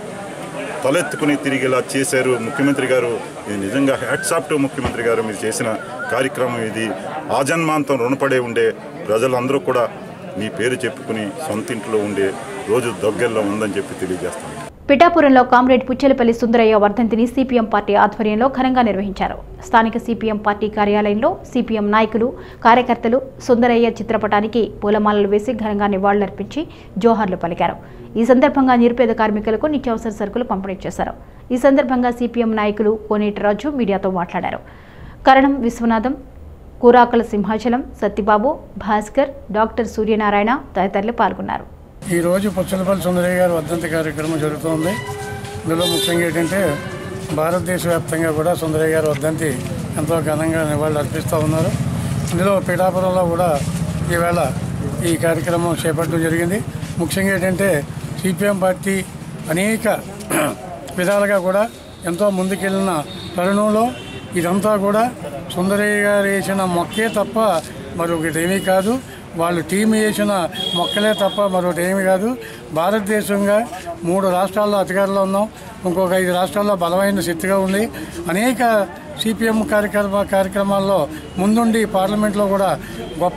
తలెత్తుకుని తిరిగేలా చేశారు ముఖ్యమంత్రి గారు ఇది నిజంగా హ్యాట్సాప్ టు ముఖ్యమంత్రి గారు మీరు చేసిన కార్యక్రమం ఇది ఆజన్మాంతం రుణపడే ఉండే ప్రజలందరూ కూడా మీ పేరు చెప్పుకుని సొంత ఇంట్లో ఉండే రోజు దగ్గరలో ఉందని చెప్పి తెలియజేస్తాను పిఠాపురంలో కామ్రేడ్ పుచ్చెలపల్లి సుందరయ్య వర్ధంతిని సిపిఎం పార్టీ ఆధ్వర్యంలో ఘనంగా నిర్వహించారు స్థానిక సిపిఎం పార్టీ కార్యాలయంలో సిపిఎం నాయకులు కార్యకర్తలు సుందరయ్య చిత్రపటానికి పూలమాలలు వేసి ఘనంగా నివాళులర్పించి జోహార్లు పలికారు ఈ సందర్భంగా నిరుపేద కార్మికులకు నిత్యావసర సరుకులు పంపిణీ చేశారు ఈ సందర్భంగా సిపిఎం నాయకులు కోనేటి రాజు మీడియాతో మాట్లాడారు కరణం విశ్వనాథం కూరాకల సింహాచలం సత్తిబాబు భాస్కర్ డాక్టర్ సూర్యనారాయణ తదితరులు పాల్గొన్నారు ఈరోజు పుచ్చలపల్లి సుందరయ్య గారి వర్ధంతి కార్యక్రమం జరుగుతోంది ఇందులో ముఖ్యంగా ఏంటంటే భారతదేశ వ్యాప్తంగా కూడా సుందరయ్య గారి వర్ధంతి ఎంతో ఘనంగా నివాళులు అర్పిస్తూ ఉన్నారు ఇందులో పిఠాపురంలో కూడా ఈవేళ ఈ కార్యక్రమం చేపట్టడం జరిగింది ముఖ్యంగా ఏంటంటే సిపిఎం పార్టీ అనేక విధాలుగా కూడా ఎంతో ముందుకెళ్ళిన తరుణంలో ఇదంతా కూడా సుందరయ్య గారు వేసిన మొక్కే తప్ప మరొకటి ఏమీ కాదు వాళ్ళు టీం వేసిన మొక్కలే తప్ప మరొకటి ఏమీ కాదు భారతదేశంగా మూడు రాష్ట్రాల్లో అధికారంలో ఉన్నాం ఇంకొక ఐదు రాష్ట్రాల్లో బలమైన శక్తిగా ఉంది అనేక సిపిఎం కార్యక్రమ కార్యక్రమాల్లో ముందుండి పార్లమెంట్లో కూడా గొప్ప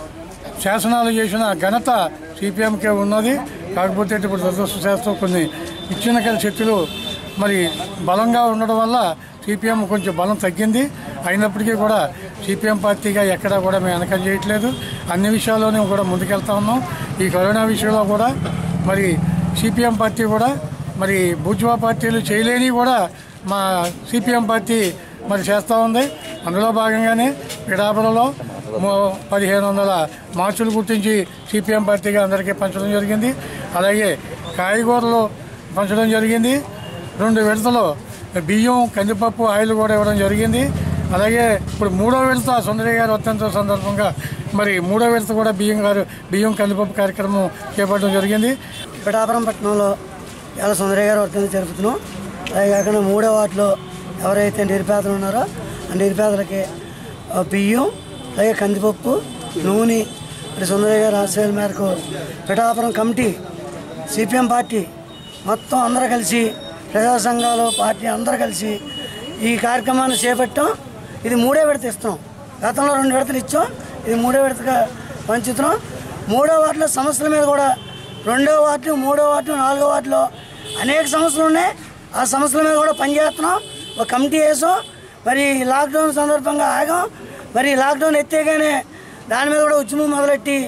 శాసనాలు చేసిన ఘనత సిపిఎంకే ఉన్నది కాకపోతే ఇప్పుడు దురదృష్టశాస్త్రం కొన్ని ఇచ్చిన శక్తులు మరి బలంగా ఉండడం వల్ల సిపిఎం కొంచెం బలం తగ్గింది అయినప్పటికీ కూడా సిపిఎం పార్టీగా ఎక్కడా కూడా మేము వెనకం చేయట్లేదు అన్ని విషయాల్లోనే కూడా ముందుకెళ్తా ఉన్నాం ఈ కరోనా విషయంలో కూడా మరి సిపిఎం పార్టీ కూడా మరి బూజ్వా పార్టీలు చేయలేని కూడా మా సిపిఎం పార్టీ మరి చేస్తూ ఉంది అందులో భాగంగానే పిడాపురంలో మో- పదిహేను వందల మార్చులు గుర్తించి సిపిఎం పార్టీగా అందరికీ పంచడం జరిగింది అలాగే కాయగూరలు పంచడం జరిగింది రెండు విడతలు బియ్యం కందిపప్పు ఆయిల్ కూడా ఇవ్వడం జరిగింది అలాగే ఇప్పుడు మూడో విడత సుందరయ్య గారి వర్తంతో సందర్భంగా మరి మూడో విడత కూడా బియ్యం గారు బియ్యం కందిపప్పు కార్యక్రమం చేపట్టడం జరిగింది పిఠాపురం పట్టణంలో ఎలా సుందరయ్య గారు వర్తంతి జరుపుతున్నాం అలాగే కాకుండా మూడో వాటిలో ఎవరైతే నిరుపేదలు ఉన్నారో ఆ నిరుపేదలకి ఆ, బియ్యం అలాగే కందిపప్పు నూనె మరి సుందరయ్య గారి ఆశయాల మేరకు పిఠాపురం కమిటీ సిపిఎం పార్టీ మొత్తం అందరూ కలిసి ప్రజా సంఘాలు పార్టీ అందరూ కలిసి ఈ కార్యక్రమాన్ని చేపట్టాం ఇది మూడో విడత ఇస్తున్నాం గతంలో రెండు విడతలు ఇచ్చాం ఇది మూడో విడతగా పంచుతున్నాం మూడో వార్డులో సమస్యల మీద కూడా రెండో వార్డు మూడో వార్డు నాలుగో వార్డులో అనేక సమస్యలు ఉన్నాయి ఆ సమస్యల మీద కూడా పనిచేస్తున్నాం ఒక కమిటీ వేసాం మరి లాక్డౌన్ సందర్భంగా ఆగాం మరి లాక్డౌన్ ఎత్తేగానే దాని మీద కూడా ఉద్యమం మొదలెట్టి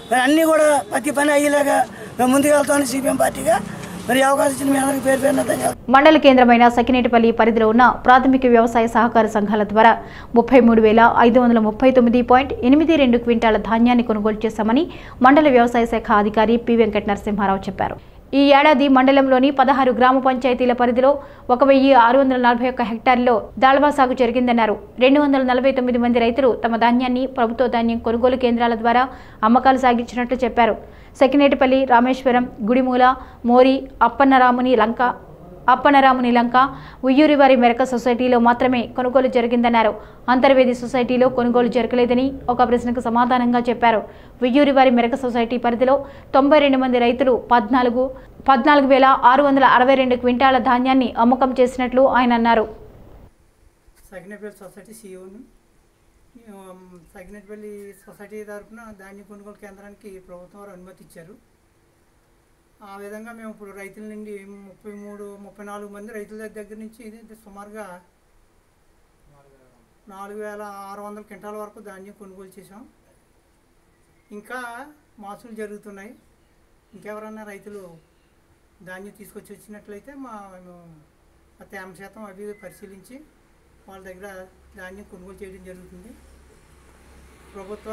మరి అన్నీ కూడా ప్రతి పని అయ్యేలాగా మేము ముందుకు వెళ్తామని సిపిఎం పార్టీగా మరి ఈ అవకాశం ఇచ్చిన మీ అందరికీ పేరు పేరున ధన్యవాదాలు మండల కేంద్రమైన సకినేటిపల్లి పరిధిలో ఉన్న ప్రాథమిక వ్యవసాయ సహకార సంఘాల ద్వారా ముప్పై మూడు వేల ఐదు వందల ముప్పై తొమ్మిది పాయింట్ ఎనిమిది రెండు క్వింటాల ధాన్యాన్ని కొనుగోలు చేశామని మండల వ్యవసాయ శాఖ అధికారి పి వెంకట నరసింహారావు చెప్పారు ఈ ఏడాది మండలంలోని పదహారు గ్రామ పంచాయతీల పరిధిలో ఒక వెయ్యి ఆరు వందల నలభై ఒక్క హెక్టార్లో దాల్వా సాగు జరిగిందన్నారు రెండు వందల నలభై తొమ్మిది మంది రైతులు తమ ధాన్యాన్ని ప్రభుత్వ ధాన్యం కొనుగోలు కేంద్రాల ద్వారా అమ్మకాలు సాగించినట్లు చెప్పారు సెకినేటిపల్లి రామేశ్వరం గుడిమూల మోరి అప్పన్నరాముని లంక అప్పనరాముని లంక ఉయ్యూరివారి మెరక సొసైటీలో మాత్రమే కొనుగోలు జరిగిందన్నారు అంతర్వేది సొసైటీలో కొనుగోలు జరగలేదని ఒక ప్రశ్నకు సమాధానంగా చెప్పారు ఉయ్యూరివారి మెరక సొసైటీ పరిధిలో తొంభై రెండు మంది రైతులు పద్నాలుగు పద్నాలుగు వేల ఆరు వందల అరవై రెండు క్వింటాల ధాన్యాన్ని అమ్మకం చేసినట్లు ఆయన అన్నారు సగినపల్లి సొసైటీ సీఈఓని సగినపల్లి సొసైటీ తరఫున ధాన్య కొనుగోలు కేంద్రానికి ప్రభుత్వం వారు అనుమతి ఇచ్చారు ఆ విధంగా మేము ఇప్పుడు రైతుల నుండి ముప్పై మూడు ముప్పై నాలుగు మంది రైతుల దగ్గర నుంచి ఇది సుమారుగా నాలుగు వేల ఆరు వందల క్వింటాల వరకు ధాన్యం కొనుగోలు చేసాం ఇంకా మాసులు జరుగుతున్నాయి ఇంకెవరన్నా రైతులు ధాన్యం తీసుకొచ్చి వచ్చినట్లయితే మా మేము ఆ తేమ శాతం అవి పరిశీలించి వాళ్ళ దగ్గర ధాన్యం కొనుగోలు చేయడం జరుగుతుంది ప్రభుత్వ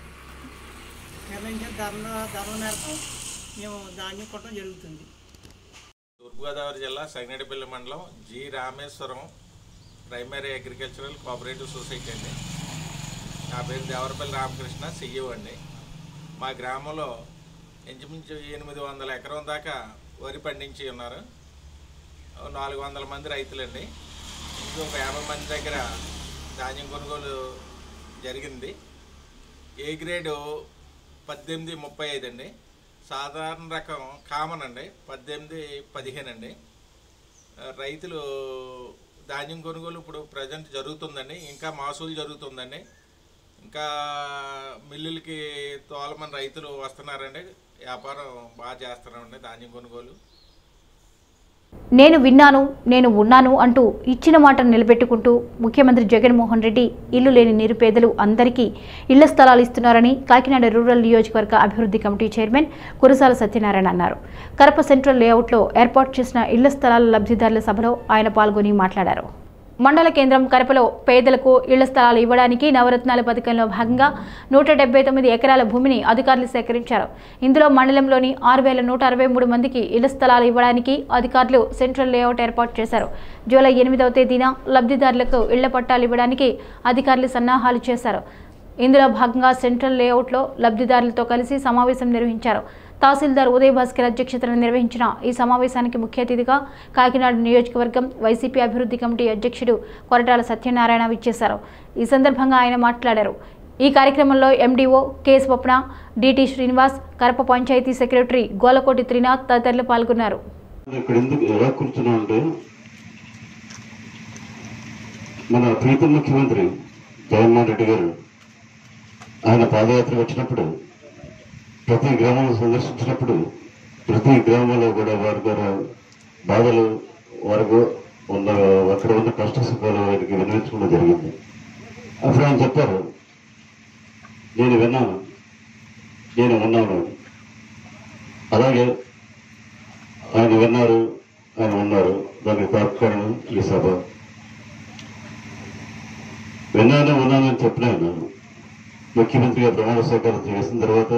నిర్ణయించిన ధరల ధరల మేరకు మేము ధాన్యం కొట్టడం జరుగుతుంది తూర్పుగోదావరి జిల్లా సగినడిపల్లి మండలం G Rameswaram primary agricultural cooperative society అండి నా పేరు దేవరపల్లి రామకృష్ణ సిఇఓ అండి మా గ్రామంలో ఇంచుమించు ఎనిమిది వందల ఎకరం దాకా వరి పండించి ఉన్నారు ఓ నాలుగు వందల మంది రైతులండి ఇంకొక యాభై మంది దగ్గర ధాన్యం కొనుగోలు జరిగింది ఏ గ్రేడు పద్దెనిమిది ముప్పై ఐదు అండి సాధారణ రకం కామన్ అండి పద్దెనిమిది పదిహేను అండి ఆ, రైతులు ధాన్యం కొనుగోలు ఇప్పుడు ప్రజెంట్ జరుగుతుందండి ఇంకా మాసూలు జరుగుతుందండి ఇంకా మిల్లులకి తోలమని రైతులు వస్తున్నారండి వ్యాపారం బాగా చేస్తున్నామండి ధాన్యం కొనుగోలు నేను విన్నాను నేను ఉన్నాను అంటూ ఇచ్చిన మాటను నిలబెట్టుకుంటూ ముఖ్యమంత్రి జగన్మోహన్ రెడ్డి ఇల్లు లేని నిరుపేదలు అందరికీ ఇళ్ల స్థలాలు ఇస్తున్నారని కాకినాడ రూరల్ నియోజకవర్గ అభివృద్ధి కమిటీ చైర్మన్ కురసాల సత్యనారాయణ అన్నారు కరప సెంట్రల్ లేఅవుట్లో ఏర్పాటు చేసిన ఇళ్ల స్థలాల లబ్ధిదారుల సభలో ఆయన పాల్గొని మాట్లాడారు మండల కేంద్రం కరపలో పేదలకు ఇళ్ల స్థలాలు ఇవ్వడానికి నవరత్నాల పథకంలో భాగంగా నూట డెబ్బై తొమ్మిది ఎకరాల భూమిని అధికారులు సేకరించారు ఇందులో మండలంలోని ఆరు వేల నూట అరవై మూడు మందికి ఇళ్ల స్థలాలు ఇవ్వడానికి అధికారులు సెంట్రల్ లేఅవుట్ ఏర్పాటు చేశారు జూలై ఎనిమిదవ తేదీన లబ్ధిదారులకు ఇళ్ల పట్టాలు ఇవ్వడానికి అధికారులు సన్నాహాలు చేశారు ఇందులో భాగంగా సెంట్రల్ లేఅవుట్లో లబ్ధిదారులతో కలిసి సమావేశం నిర్వహించారు తహసీల్దార్ ఉదయ్ భాస్కర్ అధ్యక్షతన నిర్వహించిన ఈ సమావేశానికి ముఖ్య అతిథిగా కాకినాడ నియోజకవర్గం వైసీపీ అభివృద్ధి కమిటీ అధ్యక్షుడు కొరటాల సత్యనారాయణ విచ్చేశారు ఈ సందర్భంగా ఆయన మాట్లాడారు ఈ కార్యక్రమంలో MDO K Swapna DT Srinivas Karapa panchayat secretary Golakoti Trinath తదితరులు పాల్గొన్నారు ఇక్కడ ఎందుకు ఎలా కూర్చున్నాం అంటే మన ప్రీతం ముఖ్యమంత్రి జగన్మోహన్ రెడ్డి గారు ఆయన పాదయాత్ర వచ్చినప్పుడు ప్రతి గ్రామం సందర్శించినప్పుడు ప్రతి గ్రామంలో కూడా వారి ద్వారా బాధలు వారికి ఉన్న అక్కడ ఉన్న కష్ట సుఖాలు ఆయనకి వినిపించడం జరిగింది అప్పుడు ఆయన చెప్పారు నేను విన్నాను నేను ఉన్నాను అని. అలాగే ఆయన విన్నారు ఆయన ఉన్నారు దానికి తాత్కారణం ఈ సభ విన్నాను ఉన్నాను అని చెప్పిన ఆయన ముఖ్యమంత్రిగా ప్రమాణ స్వీకారం చేసిన తర్వాత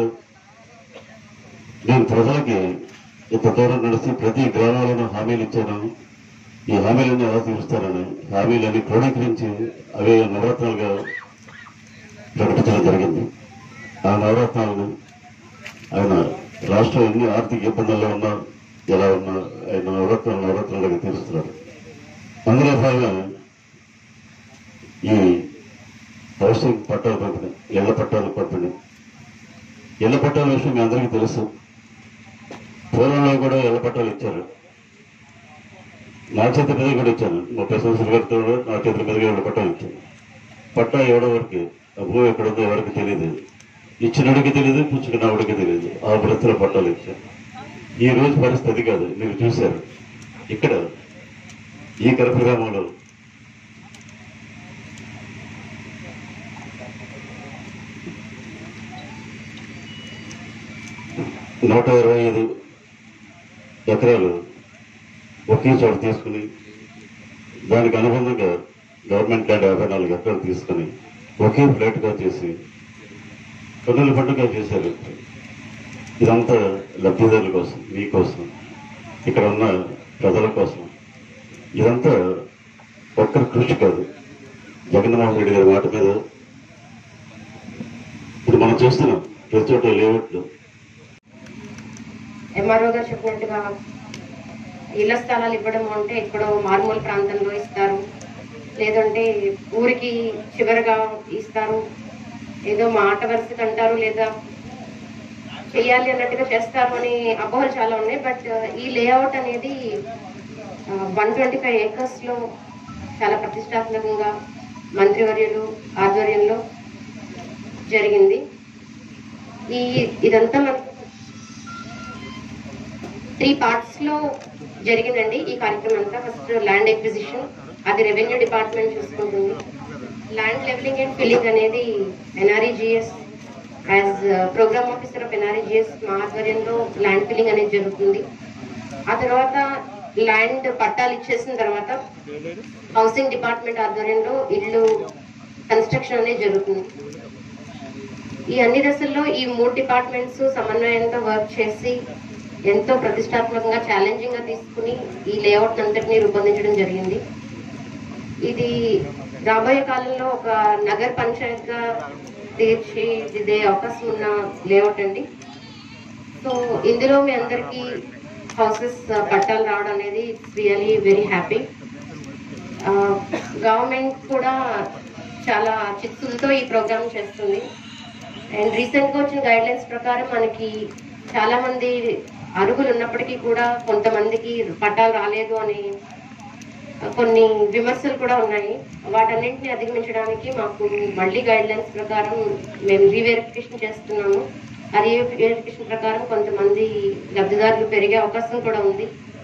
నేను ప్రజలకి ఇంత దూరం నడిచి ప్రతి గ్రామాలను హామీలు ఇచ్చాను ఈ హామీలన్నీ ఎలా తీరుస్తానని హామీలన్నీ క్రోడీకరించి అవే నవరత్నాలుగా ప్రకటించడం జరిగింది ఆ నవరత్నాలను ఆయన రాష్ట్రం ఎన్ని ఆర్థిక ఇబ్బందుల్లో ఉన్నా ఎలా ఉన్నా ఆయన నవరత్నాలు నవరత్నాలుగా తీరుస్తున్నాడు అందులో భాగంగా ఈ హౌసింగ్ పట్టాల పంపిణీ ఇళ్ల పట్టాల పంపిణీ ఇళ్ల పట్టాల విషయం మీ అందరికీ తెలుసు పూర్వంలో కూడా ఇళ్ల పట్టాలు ఇచ్చారు నా చేతి మీద కూడా ఇచ్చాను ముప్పై సంవత్సరాల క్రితం కూడా నా చేతుల మీదుగా ఇళ్ల పట్టాలు ఇచ్చాను పట్టా ఇవ్వడం వరకు ఆ భూమి ఎక్కడ ఉందో ఎవరికి తెలియదు ఇచ్చినడికి తెలియదు పుచ్చుకున్నవాడికి తెలియదు ఆ బ్రతుల పట్టాలు ఇచ్చారు ఈ రోజు పరిస్థితి కాదు మీరు చూశారు ఇక్కడ ఈ కరప గ్రామంలో నూట ఇరవై ఐదు ఎకరాలు ఒకే చోట తీసుకుని దానికి అనుబంధంగా గవర్నమెంట్ ల్యాండ్ యాభై నాలుగు ఎకరాలు తీసుకుని ఒకే ఫ్లాట్గా చేసి కన్నుల పండుగ చేశారు ఇదంతా లబ్ధిదారుల కోసం మీకోసం ఇక్కడ ఉన్న ప్రజల కోసం ఇదంతా ఒక్కరి కృషి కాదు జగన్మోహన్ రెడ్డి గారి మాట మీద ఇది మనం చూస్తున్నాం ప్రతి చోట లేఅవుట్లు ఎంఆర్ఓ గారు చెప్పినట్టుగా ఇళ్ల స్థలాలు ఇవ్వడం అంటే ఎక్కడో మారుమూల ప్రాంతంలో ఇస్తారు లేదంటే ఊరికి చివరగా ఇస్తారు ఏదో మాట వరుసకు అంటారు లేదా చేయాలి అన్నట్టుగా చేస్తారు అని అపోహలు చాలా ఉన్నాయి బట్ ఈ లేఅవుట్ అనేది వన్ ట్వంటీ ఫైవ్ ఏకర్స్ లో చాలా ప్రతిష్టాత్మకంగా మంత్రివర్యులు ఆధ్వర్యంలో జరిగింది ఈ ఇదంతా మనకు త్రీ పార్ట్స్ లో జరిగిందండి ఈ కార్యక్రమం అంతా ఫస్ట్ ల్యాండ్ ఎక్విజిషన్ అది రెవెన్యూ డిపార్ట్మెంట్ చూసుకుంటుంది ల్యాండ్ లెవెలింగ్ అండ్ ఫిల్లింగ్ అనేది NREGS as programme officer of NREGS మా ఆధ్వర్యంలో ల్యాండ్ ఫిల్లింగ్ అనేది జరుగుతుంది ఆ తర్వాత ల్యాండ్ పట్టాలు ఇచ్చేసిన తర్వాత హౌసింగ్ డిపార్ట్మెంట్ ఆధ్వర్యంలో ఇల్లు కన్స్ట్రక్షన్ అనేది జరుగుతుంది ఈ అన్ని దశల్లో ఈ మూడు డిపార్ట్మెంట్స్ సమన్వయంతో వర్క్ చేసి ఎంతో ప్రతిష్టాత్మకంగా ఛాలెంజింగ్ గా తీసుకుని ఈ లేఅవుట్ అంతటిని రూపొందించడం జరిగింది ఇది రాబోయే కాలంలో ఒక నగర పంచాయత్ గా తీర్చి ఇదే అవకాశం ఉన్న లేఅవుట్ అండి సో ఇందులో మీ అందరికీ హౌసెస్ పట్టాలు రావడం అనేది it's really very happy government కూడా చాలా చిత్తులతో ఈ ప్రోగ్రామ్ చేస్తుంది అండ్ రీసెంట్ గా వచ్చిన గైడ్ లైన్స్ ప్రకారం మనకి చాలా మంది అరుగులు ఉన్నప్పటికీ కూడా కొంతమందికి పట్టాలు రాలేదు అని కొన్ని విమర్శలు కూడా ఉన్నాయి వాటన్నింటిని అధిగమించడానికి మాకు మళ్ళీ గైడ్ లైన్స్ ప్రకారం మేము రీవెరిఫికేషన్ చేస్తున్నాము ఆ రీవెరిఫికేషన్ ప్రకారం కొంతమంది లబ్ధిదారులు పెరిగే అవకాశం కూడా ఉంది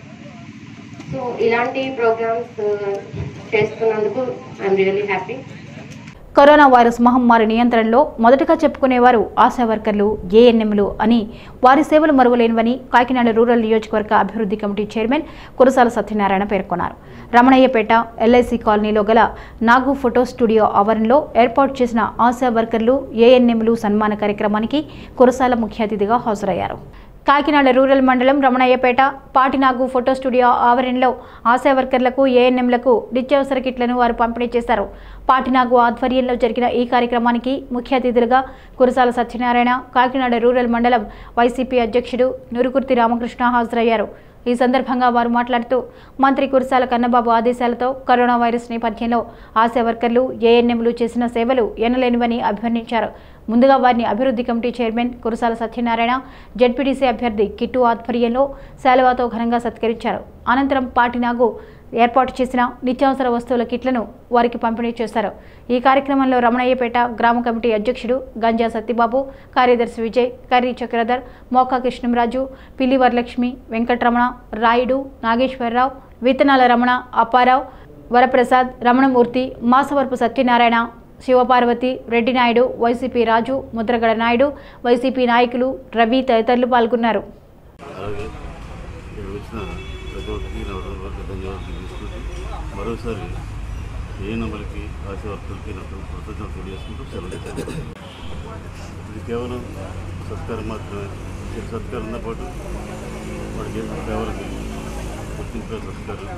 సో ఇలాంటి ప్రోగ్రామ్స్ చేస్తున్నందుకు I'm really happy corona virus మహమ్మారి నియంత్రణలో మొదటగా చెప్పుకునేవారు ఆశా వర్కర్లు ఏఎన్ఎంలు అని వారి సేవలు మరువలేనివని కాకినాడ రూరల్ నియోజకవర్గ అభివృద్ధి కమిటీ చైర్మన్ కురసాల సత్యనారాయణ పేర్కొన్నారు రమణయ్యపేట ఎల్ఐసి కాలనీలో గల నాగు ఫోటో స్టూడియో ఆవరణలో ఏర్పాటు చేసిన ఆశా వర్కర్లు ఏఎన్ఎంలు సన్మాన కార్యక్రమానికి కురసాల ముఖ్య అతిథిగా హాజరయ్యారు కాకినాడ రూరల్ మండలం రమణయ్యపేట పాటినాగు ఫోటో స్టూడియో ఆవరణలో ఆశా వర్కర్లకు ఏఎన్ఎంలకు నిత్యావసర కిట్లను వారు పంపిణీ చేశారు పాటినాగు ఆధ్వర్యంలో జరిగిన ఈ కార్యక్రమానికి ముఖ్య అతిథులుగా కురసాల సత్యనారాయణ కాకినాడ రూరల్ మండలం వైసీపీ అధ్యక్షుడు నురుకుర్తి రామకృష్ణ హాజరయ్యారు ఈ సందర్భంగా వారు మాట్లాడుతూ మంత్రి కురసాల కన్నబాబు ఆదేశాలతో కరోనా వైరస్ నేపథ్యంలో ఆశా వర్కర్లు ఏఎన్ఎంలు చేసిన సేవలు ఎనలేనివని అభివర్ణించారు ముందుగా వారిని అభివృద్ధి committee chairman Kurasala Satyanarayana ZPTC అభ్యర్థి కిట్టు ఆధ్వర్యంలో శాలువాతో ఘనంగా సత్కరించారు అనంతరం పాటినాగు ఏర్పాటు చేసిన నిత్యావసర వస్తువుల కిట్లను వారికి పంపిణీ చేశారు ఈ కార్యక్రమంలో రమణయ్యపేట గ్రామ కమిటీ అధ్యక్షుడు గంజా సత్యబాబు కార్యదర్శి విజయ్ కర్రీ చక్రధర్ మోకా కృష్ణంరాజు పిల్లి వరలక్ష్మి వెంకటరమణ రాయుడు నాగేశ్వరరావు విత్తనాల రమణ అప్పారావు వరప్రసాద్ రమణమూర్తి మాసవరపు సత్యనారాయణ శివపార్వతి రెడ్డి నాయుడు వైసీపీ రాజు ముద్రగడ నాయుడు వైసీపీ నాయకులు రవి తదితరులు పాల్గొన్నారు అలాగే ఇక్కడ వచ్చిన ప్రతి ఒక్కరికి నా హృదయపూర్వక ధన్యవాదాలు తీసుకుంటూ మరోసారి ఏ నెంబర్కి ఆశా వర్కర్కి నా కృతజ్ఞతలు తెలియజేసుకుంటూ సెలవు చేశాను. ఇది కేవలం సత్కారం మాత్రమే ఈ సత్కారంతో పాటు వాడికి చేసిన సేవలకి గుర్తింపే సత్కారం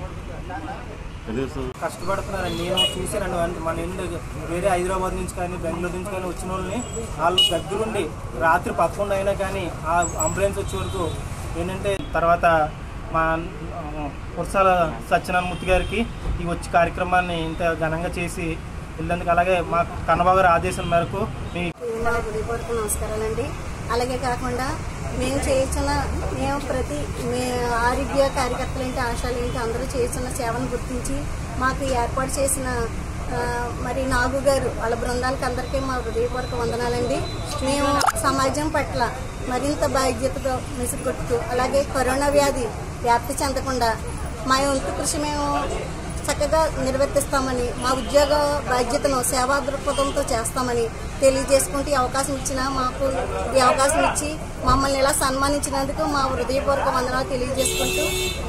కనీసం కష్టపడుతున్నారండి నేను చూశానండి అంటే మన ఇంటి వేరే హైదరాబాద్ నుంచి కానీ బెంగళూరు నుంచి కానీ వచ్చిన వాళ్ళని వాళ్ళు దగ్గరుండి రాత్రి పదకొండు అయినా కానీ ఆ అంబులెన్స్ వచ్చే వరకు ఏంటంటే తర్వాత మా ఆ, కురసాల సత్యనారాయణమూర్తి గారికి ఈ వచ్చి కార్యక్రమాన్ని ఇంత ఘనంగా చేసి వెళ్ళేందుకు అలాగే మా కన్నబాబు గారి ఆదేశం మేరకు మీ నా హృదయపూర్వక నమస్కారాలండి అలాగే కాకుండా మేము చేస్తున్న మేము ప్రతి మే ఆరోగ్య కార్యకర్తలు ఏంటి ఆశాలు ఏంటి అందరూ చేస్తున్న సేవను గుర్తించి మాకు ఏర్పాటు చేసిన ఆ, మరి నాగు గారు వాళ్ళ బృందానికి అందరికీ మా హృదయపూర్వక వందనాలండి మేము సమాజం పట్ల మరింత బాధ్యతతో మెసుగొట్టుతూ అలాగే కరోనా వ్యాధి వ్యాప్తి చెందకుండా మా వంతు కృషి మేము చక్కగా నిర్వర్తిస్తామని మా ఉద్యోగ బాధ్యతను సేవా దృక్పథంతో చేస్తామని తెలియజేసుకుంటూ ఈ అవకాశం ఇచ్చిన మాకు ఈ అవకాశం ఇచ్చి మమ్మల్ని ఇలా సన్మానించినందుకు మా హృదయపూర్వక వందనాలు తెలియజేసుకుంటూ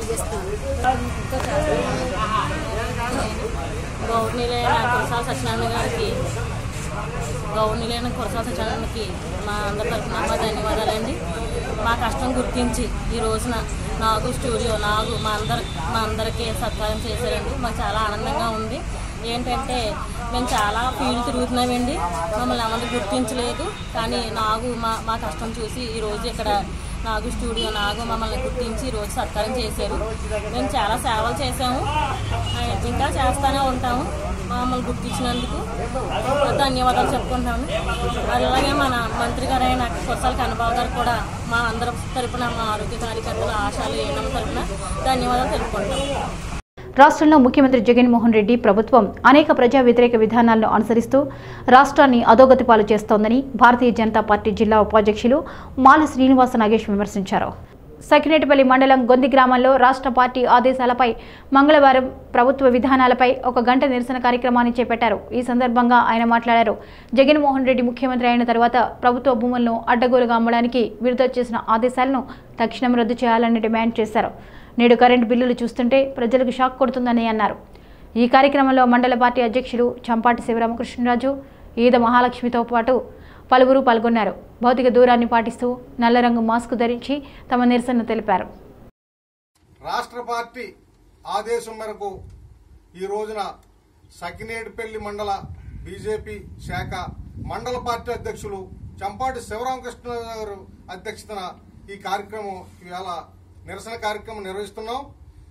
గౌరవనీయులైన కురసాల సత్యనారాయణ గారికి గౌరవనీయులైన కురసాల సత్యనారాయణకి మా అందరి తరఫున మా ధన్యవాదాలండి మా కష్టం గుర్తించి ఈ రోజున నాగు స్టూడియో నాగు మా అందరి మా అందరికీ సత్కారం చేశారండి మాకు చాలా ఆనందంగా ఉంది ఏంటంటే మేము చాలా ఫీల్డ్ తిరుగుతున్నామండి మమ్మల్ని ఎవరు గుర్తించలేదు కానీ నాగు మా మా కష్టం చూసి ఈరోజు ఇక్కడ నాగు స్టూడియో నాగు మమ్మల్ని గుర్తించి ఈరోజు సత్కారం చేశారు మేము చాలా సేవలు చేసాము ఆ, ఇంకా చేస్తూనే ఉంటాము మమ్మల్ని గుర్తించినందుకు ధన్యవాదాలు చెప్పుకుంటాము అలాగే మన మంత్రి గారైన కురసాల కన్నబాబు గారు కూడా మా అందరి తరపున మా ఆరోగ్య కార్యకర్తల ఆశాలు ఏనమ్మ తరపున ధన్యవాదాలు తెలుపుకుంటాము రాష్ట్రంలో ముఖ్యమంత్రి జగన్మోహన్ రెడ్డి ప్రభుత్వం అనేక ప్రజా వ్యతిరేక విధానాలను అనుసరిస్తూ రాష్ట్రాన్ని అధోగతి పాలు చేస్తోందని భారతీయ జనతా పార్టీ జిల్లా ఉపాధ్యక్షులు మాల శ్రీనివాస నాగేష్ విమర్శించారు సకినేటిపల్లి మండలం గొంది గ్రామంలో రాష్ట్ర పార్టీ ఆదేశాలపై మంగళవారం ప్రభుత్వ విధానాలపై ఒక గంట నిరసన కార్యక్రమాన్ని చేపట్టారు ఈ సందర్భంగా ఆయన మాట్లాడారు జగన్మోహన్ రెడ్డి ముఖ్యమంత్రి అయిన తర్వాత ప్రభుత్వ భూములను అడ్డగోలుగా అమ్మడానికి విడుదల చేసిన ఆదేశాలను తక్షణం రద్దు చేయాలని డిమాండ్ చేశారు నేడు కరెంటు బిల్లులు చూస్తుంటే ప్రజలకు షాక్ కొడుతుందని అన్నారు ఈ కార్యక్రమంలో మండల పార్టీ అధ్యక్షులు చంపాటి శివరామకృష్ణరాజు ఈద మహాలక్ష్మితో పాటు పలువురు పాల్గొన్నారు భౌతిక దూరాన్ని పాటిస్తూ నల్ల రంగు మాస్క్ ధరించి తమ నిరసన తెలిపారు రాష్ట్ర పార్టీ ఆదేశం మేరకు ఈ రోజున సకినేటిపల్లి మండల బీజేపీ శాఖ మండల పార్టీ అధ్యక్షులు చంపాటి శివరామకృష్ణ గారు అధ్యక్షతన ఈ కార్యక్రమం ఇవాళ నిరసన కార్యక్రమం నిర్వహిస్తున్నాం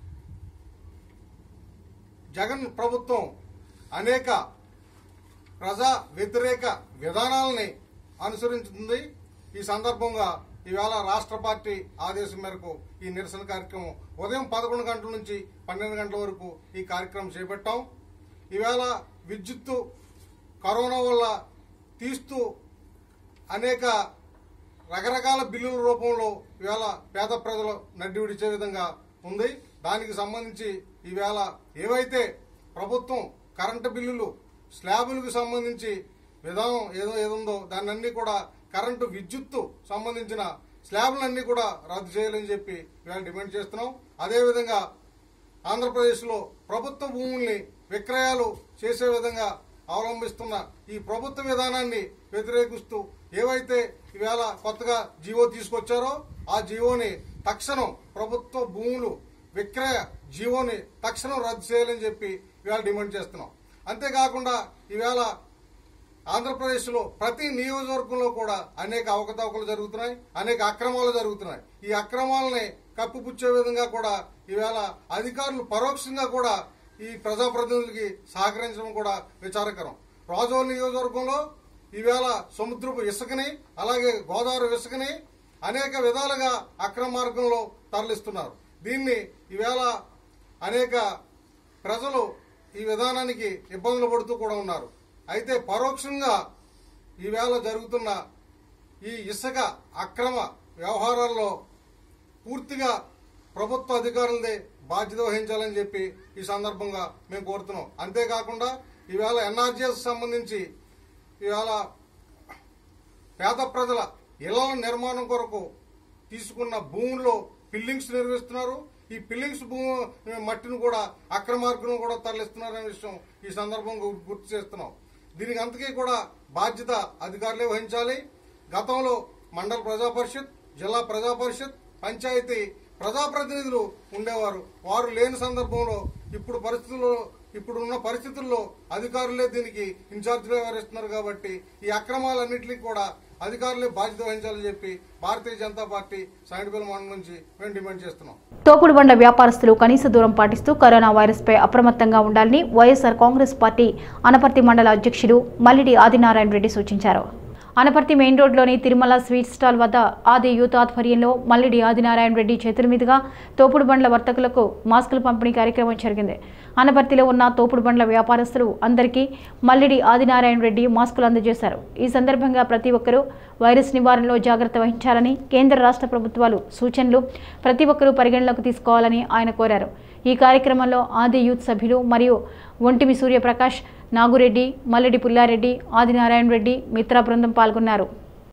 జగన్ ప్రభుత్వం అనేక ప్రజా వ్యతిరేక విధానాలని అనుసరించుతుంది ఈ సందర్భంగా ఈవేళ రాష్ట్ర పార్టీ ఆదేశం మేరకు ఈ నిరసన కార్యక్రమం ఉదయం పదకొండు గంటల నుంచి పన్నెండు గంటల వరకు ఈ కార్యక్రమం చేపట్టాం ఈవేళ విద్యుత్తు కరోనా వల్ల తీస్తూ అనేక రకరకాల బిల్లుల రూపంలో ఈవేళ పేద ప్రజలు నడ్డి విడిచే విధంగా ఉంది దానికి సంబంధించి ఈవేళ ఏవైతే ప్రభుత్వం కరెంటు బిల్లులు స్లాబులకు సంబంధించి విధానం ఏదో ఏదుందో దాన్ని అన్ని కూడా కరెంటు విద్యుత్తు సంబంధించిన స్లాబులన్నీ కూడా రద్దు చేయాలని చెప్పి ఇవాళ డిమాండ్ చేస్తున్నాం అదేవిధంగా ఆంధ్రప్రదేశ్లో ప్రభుత్వ భూముల్ని విక్రయాలు చేసే విధంగా అవలంబిస్తున్న ఈ ప్రభుత్వ విధానాన్ని వ్యతిరేకిస్తూ ఏవైతే ఈవేళ కొత్తగా జీవో తీసుకొచ్చారో ఆ జీవోని తక్షణం ప్రభుత్వ భూములు విక్రయ జీవోని తక్షణం రద్దు చేయాలని చెప్పి ఇవాళ డిమాండ్ చేస్తున్నాం అంతేకాకుండా ఈవేళ ఆంధ్రప్రదేశ్లో ప్రతి నియోజకవర్గంలో కూడా అనేక అవకతవకలు జరుగుతున్నాయి అనేక అక్రమాలు జరుగుతున్నాయి ఈ అక్రమాలని కప్పిపుచ్చే విధంగా కూడా ఈవేళ అధికారులు పరోక్షంగా కూడా ఈ ప్రజాప్రతినిధులకి సహకరించడం కూడా విచారకరం రాజోల్ నియోజకవర్గంలో ఈవేళ సముద్రపు ఇసుకని అలాగే గోదావరి ఇసుకని అనేక విధాలుగా అక్రమ మార్గంలో తరలిస్తున్నారు దీన్ని ఈవేళ అనేక ప్రజలు ఈ విధానానికి ఇబ్బందులు పడుతూ కూడా ఉన్నారు అయితే పరోక్షంగా ఈవేళ జరుగుతున్న ఈ ఇసుక అక్రమ వ్యవహారాల్లో పూర్తిగా ప్రభుత్వ అధికారులదే బాధ్యత వహించాలని చెప్పి ఈ సందర్భంగా మేము కోరుతున్నాం అంతేకాకుండా ఈవేళ ఎన్ఆర్జీఎస్ సంబంధించి ఈవేళ పేద ప్రజల ఇళ్ల నిర్మాణం కొరకు తీసుకున్న భూముల్లో పిల్లింగ్స్ నిర్వహిస్తున్నారు ఈ పిల్లింగ్స్ భూ మట్టిని కూడా అక్రమార్గం కూడా తరలిస్తున్నారనే విషయం ఈ సందర్భంగా గు- గుర్తు చేస్తున్నాం దీనికి అంతకీ కూడా బాధ్యత అధికారులే వహించాలి గతంలో మండల ప్రజా పరిషత్ జిల్లా ప్రజా పరిషత్ పంచాయతీ ప్రజాప్రతినిధులు ఉండేవారు వారు లేని సందర్భంలో ఇప్పుడు పరిస్థితుల్లో ఇప్పుడున్న పరిస్థితుల్లో అధికారులే దీనికి ఇన్ఛార్జిగా వ్యవహరిస్తున్నారు కాబట్టి ఈ అక్రమాలన్నింటినీ కూడా అధికారులే బాధ్యత వహించాలని చెప్పి భారతీయ జనతా పార్టీ సైనికుల మండలం నుంచి మేము డిమాండ్ చేస్తున్నాం తోపుడు బండ్ల వ్యాపారస్తులు కనీస దూరం పాటిస్తూ కరోనా వైరస్పై అప్రమత్తంగా ఉండాలని వైఎస్ఆర్ కాంగ్రెస్ పార్టీ అనపర్తి మండల అధ్యక్షుడు మల్లిడి ఆదినారాయణ రెడ్డి సూచించారు అనపర్తి మెయిన్ రోడ్లోని తిరుమల స్వీట్ స్టాల్ వద్ద ఆది యూత్ ఆధ్వర్యంలో మల్లిడి ఆదినారాయణ రెడ్డి చేతుల మీదుగా తోపుడు బండ్ల వర్తకులకు మాస్కుల పంపిణీ కార్యక్రమం జరిగింది అనపర్తిలో ఉన్న తోపుడు బండ్ల వ్యాపారస్తులు అందరికీ మల్లిడి ఆదినారాయణ రెడ్డి మాస్కులు అందజేశారు ఈ సందర్భంగా ప్రతి ఒక్కరూ వైరస్ నివారణలో జాగ్రత్త వహించాలని కేంద్ర రాష్ట్ర ప్రభుత్వాలు సూచనలు ప్రతి ఒక్కరూ పరిగణలోకి తీసుకోవాలని ఆయన కోరారు ఈ కార్యక్రమంలో ఆది యూత్ సభ్యులు మరియు ఒంటిమి సూర్యప్రకాష్ నాగురెడ్డి మల్లెడి పుల్లారెడ్డి ఆదినారాయణ రెడ్డి మిత్రా బృందం పాల్గొన్నారు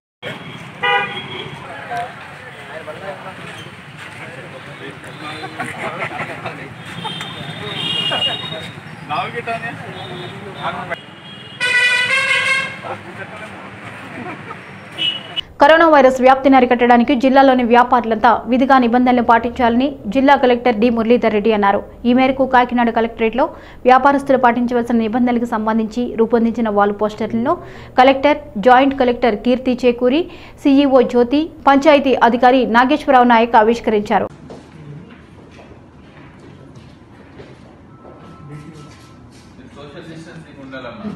కరోనా వైరస్ వ్యాప్తిని అరికట్టడానికి జిల్లాలోని వ్యాపారులంతా విధిగా నిబంధనలు పాటించాలని జిల్లా కలెక్టర్ డి మురళీధర్ రెడ్డి అన్నారు ఈ మేరకు కాకినాడ కలెక్టరేట్లో వ్యాపారస్తులు పాటించవలసిన నిబంధనలకు సంబంధించి రూపొందించిన వాల్ పోస్టర్లను collector joint collector Keerthi Chekuri CEO Jyothi panchayat అధికారి నాగేశ్వరరావు నాయక్ ఆవిష్కరించారు సోషల్ డిస్టెన్సింగ్ ఉండాలమ్మా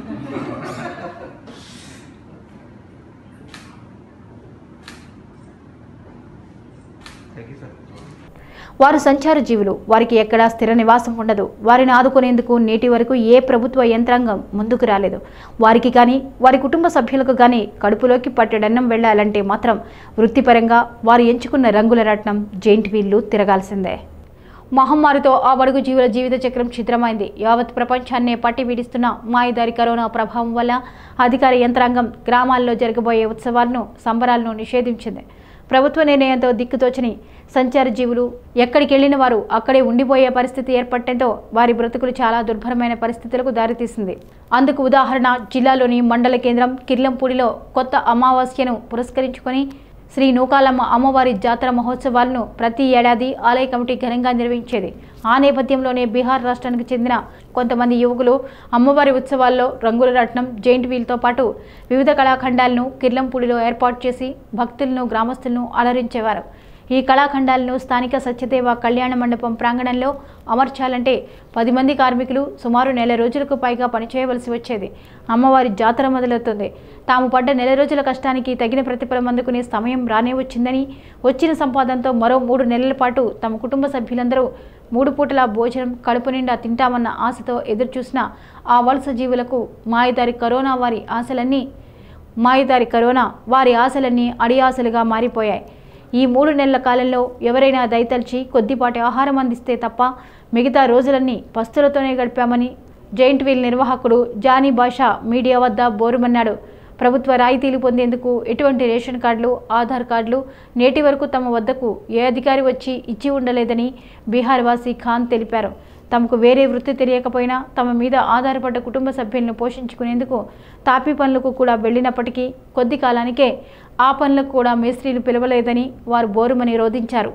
వారు సంచార జీవులు వారికి ఎక్కడా స్థిర నివాసం ఉండదు వారిని ఆదుకునేందుకు నేటి వరకు ఏ ప్రభుత్వ యంత్రాంగం ముందుకు రాలేదు వారికి కానీ వారి కుటుంబ సభ్యులకు కానీ కడుపులోకి పట్టెడన్నం వెళ్ళాలంటే మాత్రం వృత్తిపరంగా వారు ఎంచుకున్న రంగుల రత్నం జెయింట్ వీల్లు తిరగాల్సిందే మహమ్మారితో ఆ బడుగు జీవుల జీవిత చక్రం చిత్రమైంది యావత్ ప్రపంచాన్నే పట్టి వీడిస్తున్న మాయదారి కరోనా ప్రభావం వల్ల అధికార యంత్రాంగం గ్రామాల్లో జరగబోయే ఉత్సవాలను సంబరాలను నిషేధించింది ప్రభుత్వ నిర్ణయంతో దిక్కుతోచని సంచార జీవులు ఎక్కడికి వెళ్లిన వారు అక్కడే ఉండిపోయే పరిస్థితి ఏర్పడటంతో వారి బ్రతుకులు చాలా దుర్భరమైన పరిస్థితులకు దారితీసింది అందుకు ఉదాహరణ జిల్లాలోని మండల కేంద్రం కిర్లంపూడిలో కొత్త అమావాస్యను పురస్కరించుకొని శ్రీ నూకాలమ్మ అమ్మవారి జాతర మహోత్సవాలను ప్రతి ఏడాది ఆలయ కమిటీ ఘనంగా నిర్వహించేది ఆ నేపథ్యంలోనే బీహార్ రాష్ట్రానికి చెందిన కొంతమంది యువకులు అమ్మవారి ఉత్సవాల్లో రంగుల రత్నం జైంట్ వీల్తో పాటు వివిధ కళాఖండాలను కిర్లంపూడిలో ఏర్పాటు చేసి భక్తులను గ్రామస్తులను అలరించేవారు ఈ కళాఖండాలను స్థానిక సత్యదేవ కళ్యాణ మండపం ప్రాంగణంలో అమర్చాలంటే పది మంది కార్మికులు సుమారు నెల రోజులకు పైగా పనిచేయవలసి వచ్చేది అమ్మవారి జాతర మొదలవుతుంది తాము పడ్డ నెల రోజుల కష్టానికి తగిన ప్రతిఫలం అందుకునే సమయం రానే వచ్చిందని వచ్చిన సంపాదనతో మరో మూడు నెలల పాటు తమ కుటుంబ సభ్యులందరూ మూడు పూటల భోజనం కడుపు నిండా తింటామన్న ఆశతో ఎదురుచూసిన ఆ వలస జీవులకు మాయదారి కరోనా వారి ఆశలన్నీ మాయదారి కరోనా వారి ఆశలన్నీ అడియాసలుగా మారిపోయాయి ఈ మూడు నెలల కాలంలో ఎవరైనా దయతల్చి కొద్దిపాటి ఆహారం అందిస్తే తప్ప మిగతా రోజులన్నీ పస్తులతోనే గడిపామని జైంట్ వీల్ నిర్వాహకుడు జానీ బాషా మీడియా వద్ద బోరుమన్నాడు ప్రభుత్వ రాయితీలు పొందేందుకు ఎటువంటి రేషన్ కార్డులు ఆధార్ కార్డులు నేటి వరకు తమ వద్దకు ఏ అధికారి వచ్చి ఇచ్చి ఉండలేదని బీహార్ వాసి ఖాన్ తెలిపారు తమకు వేరే వృత్తి తెలియకపోయినా తమ మీద ఆధారపడ్డ కుటుంబ సభ్యులను పోషించుకునేందుకు తాపీ పనులకు కూడా వెళ్ళినప్పటికీ కొద్ది కాలానికే ఆ పనులకు కూడా మేస్త్రీలు పిలవలేదని వారు బోరుమని రోధించారు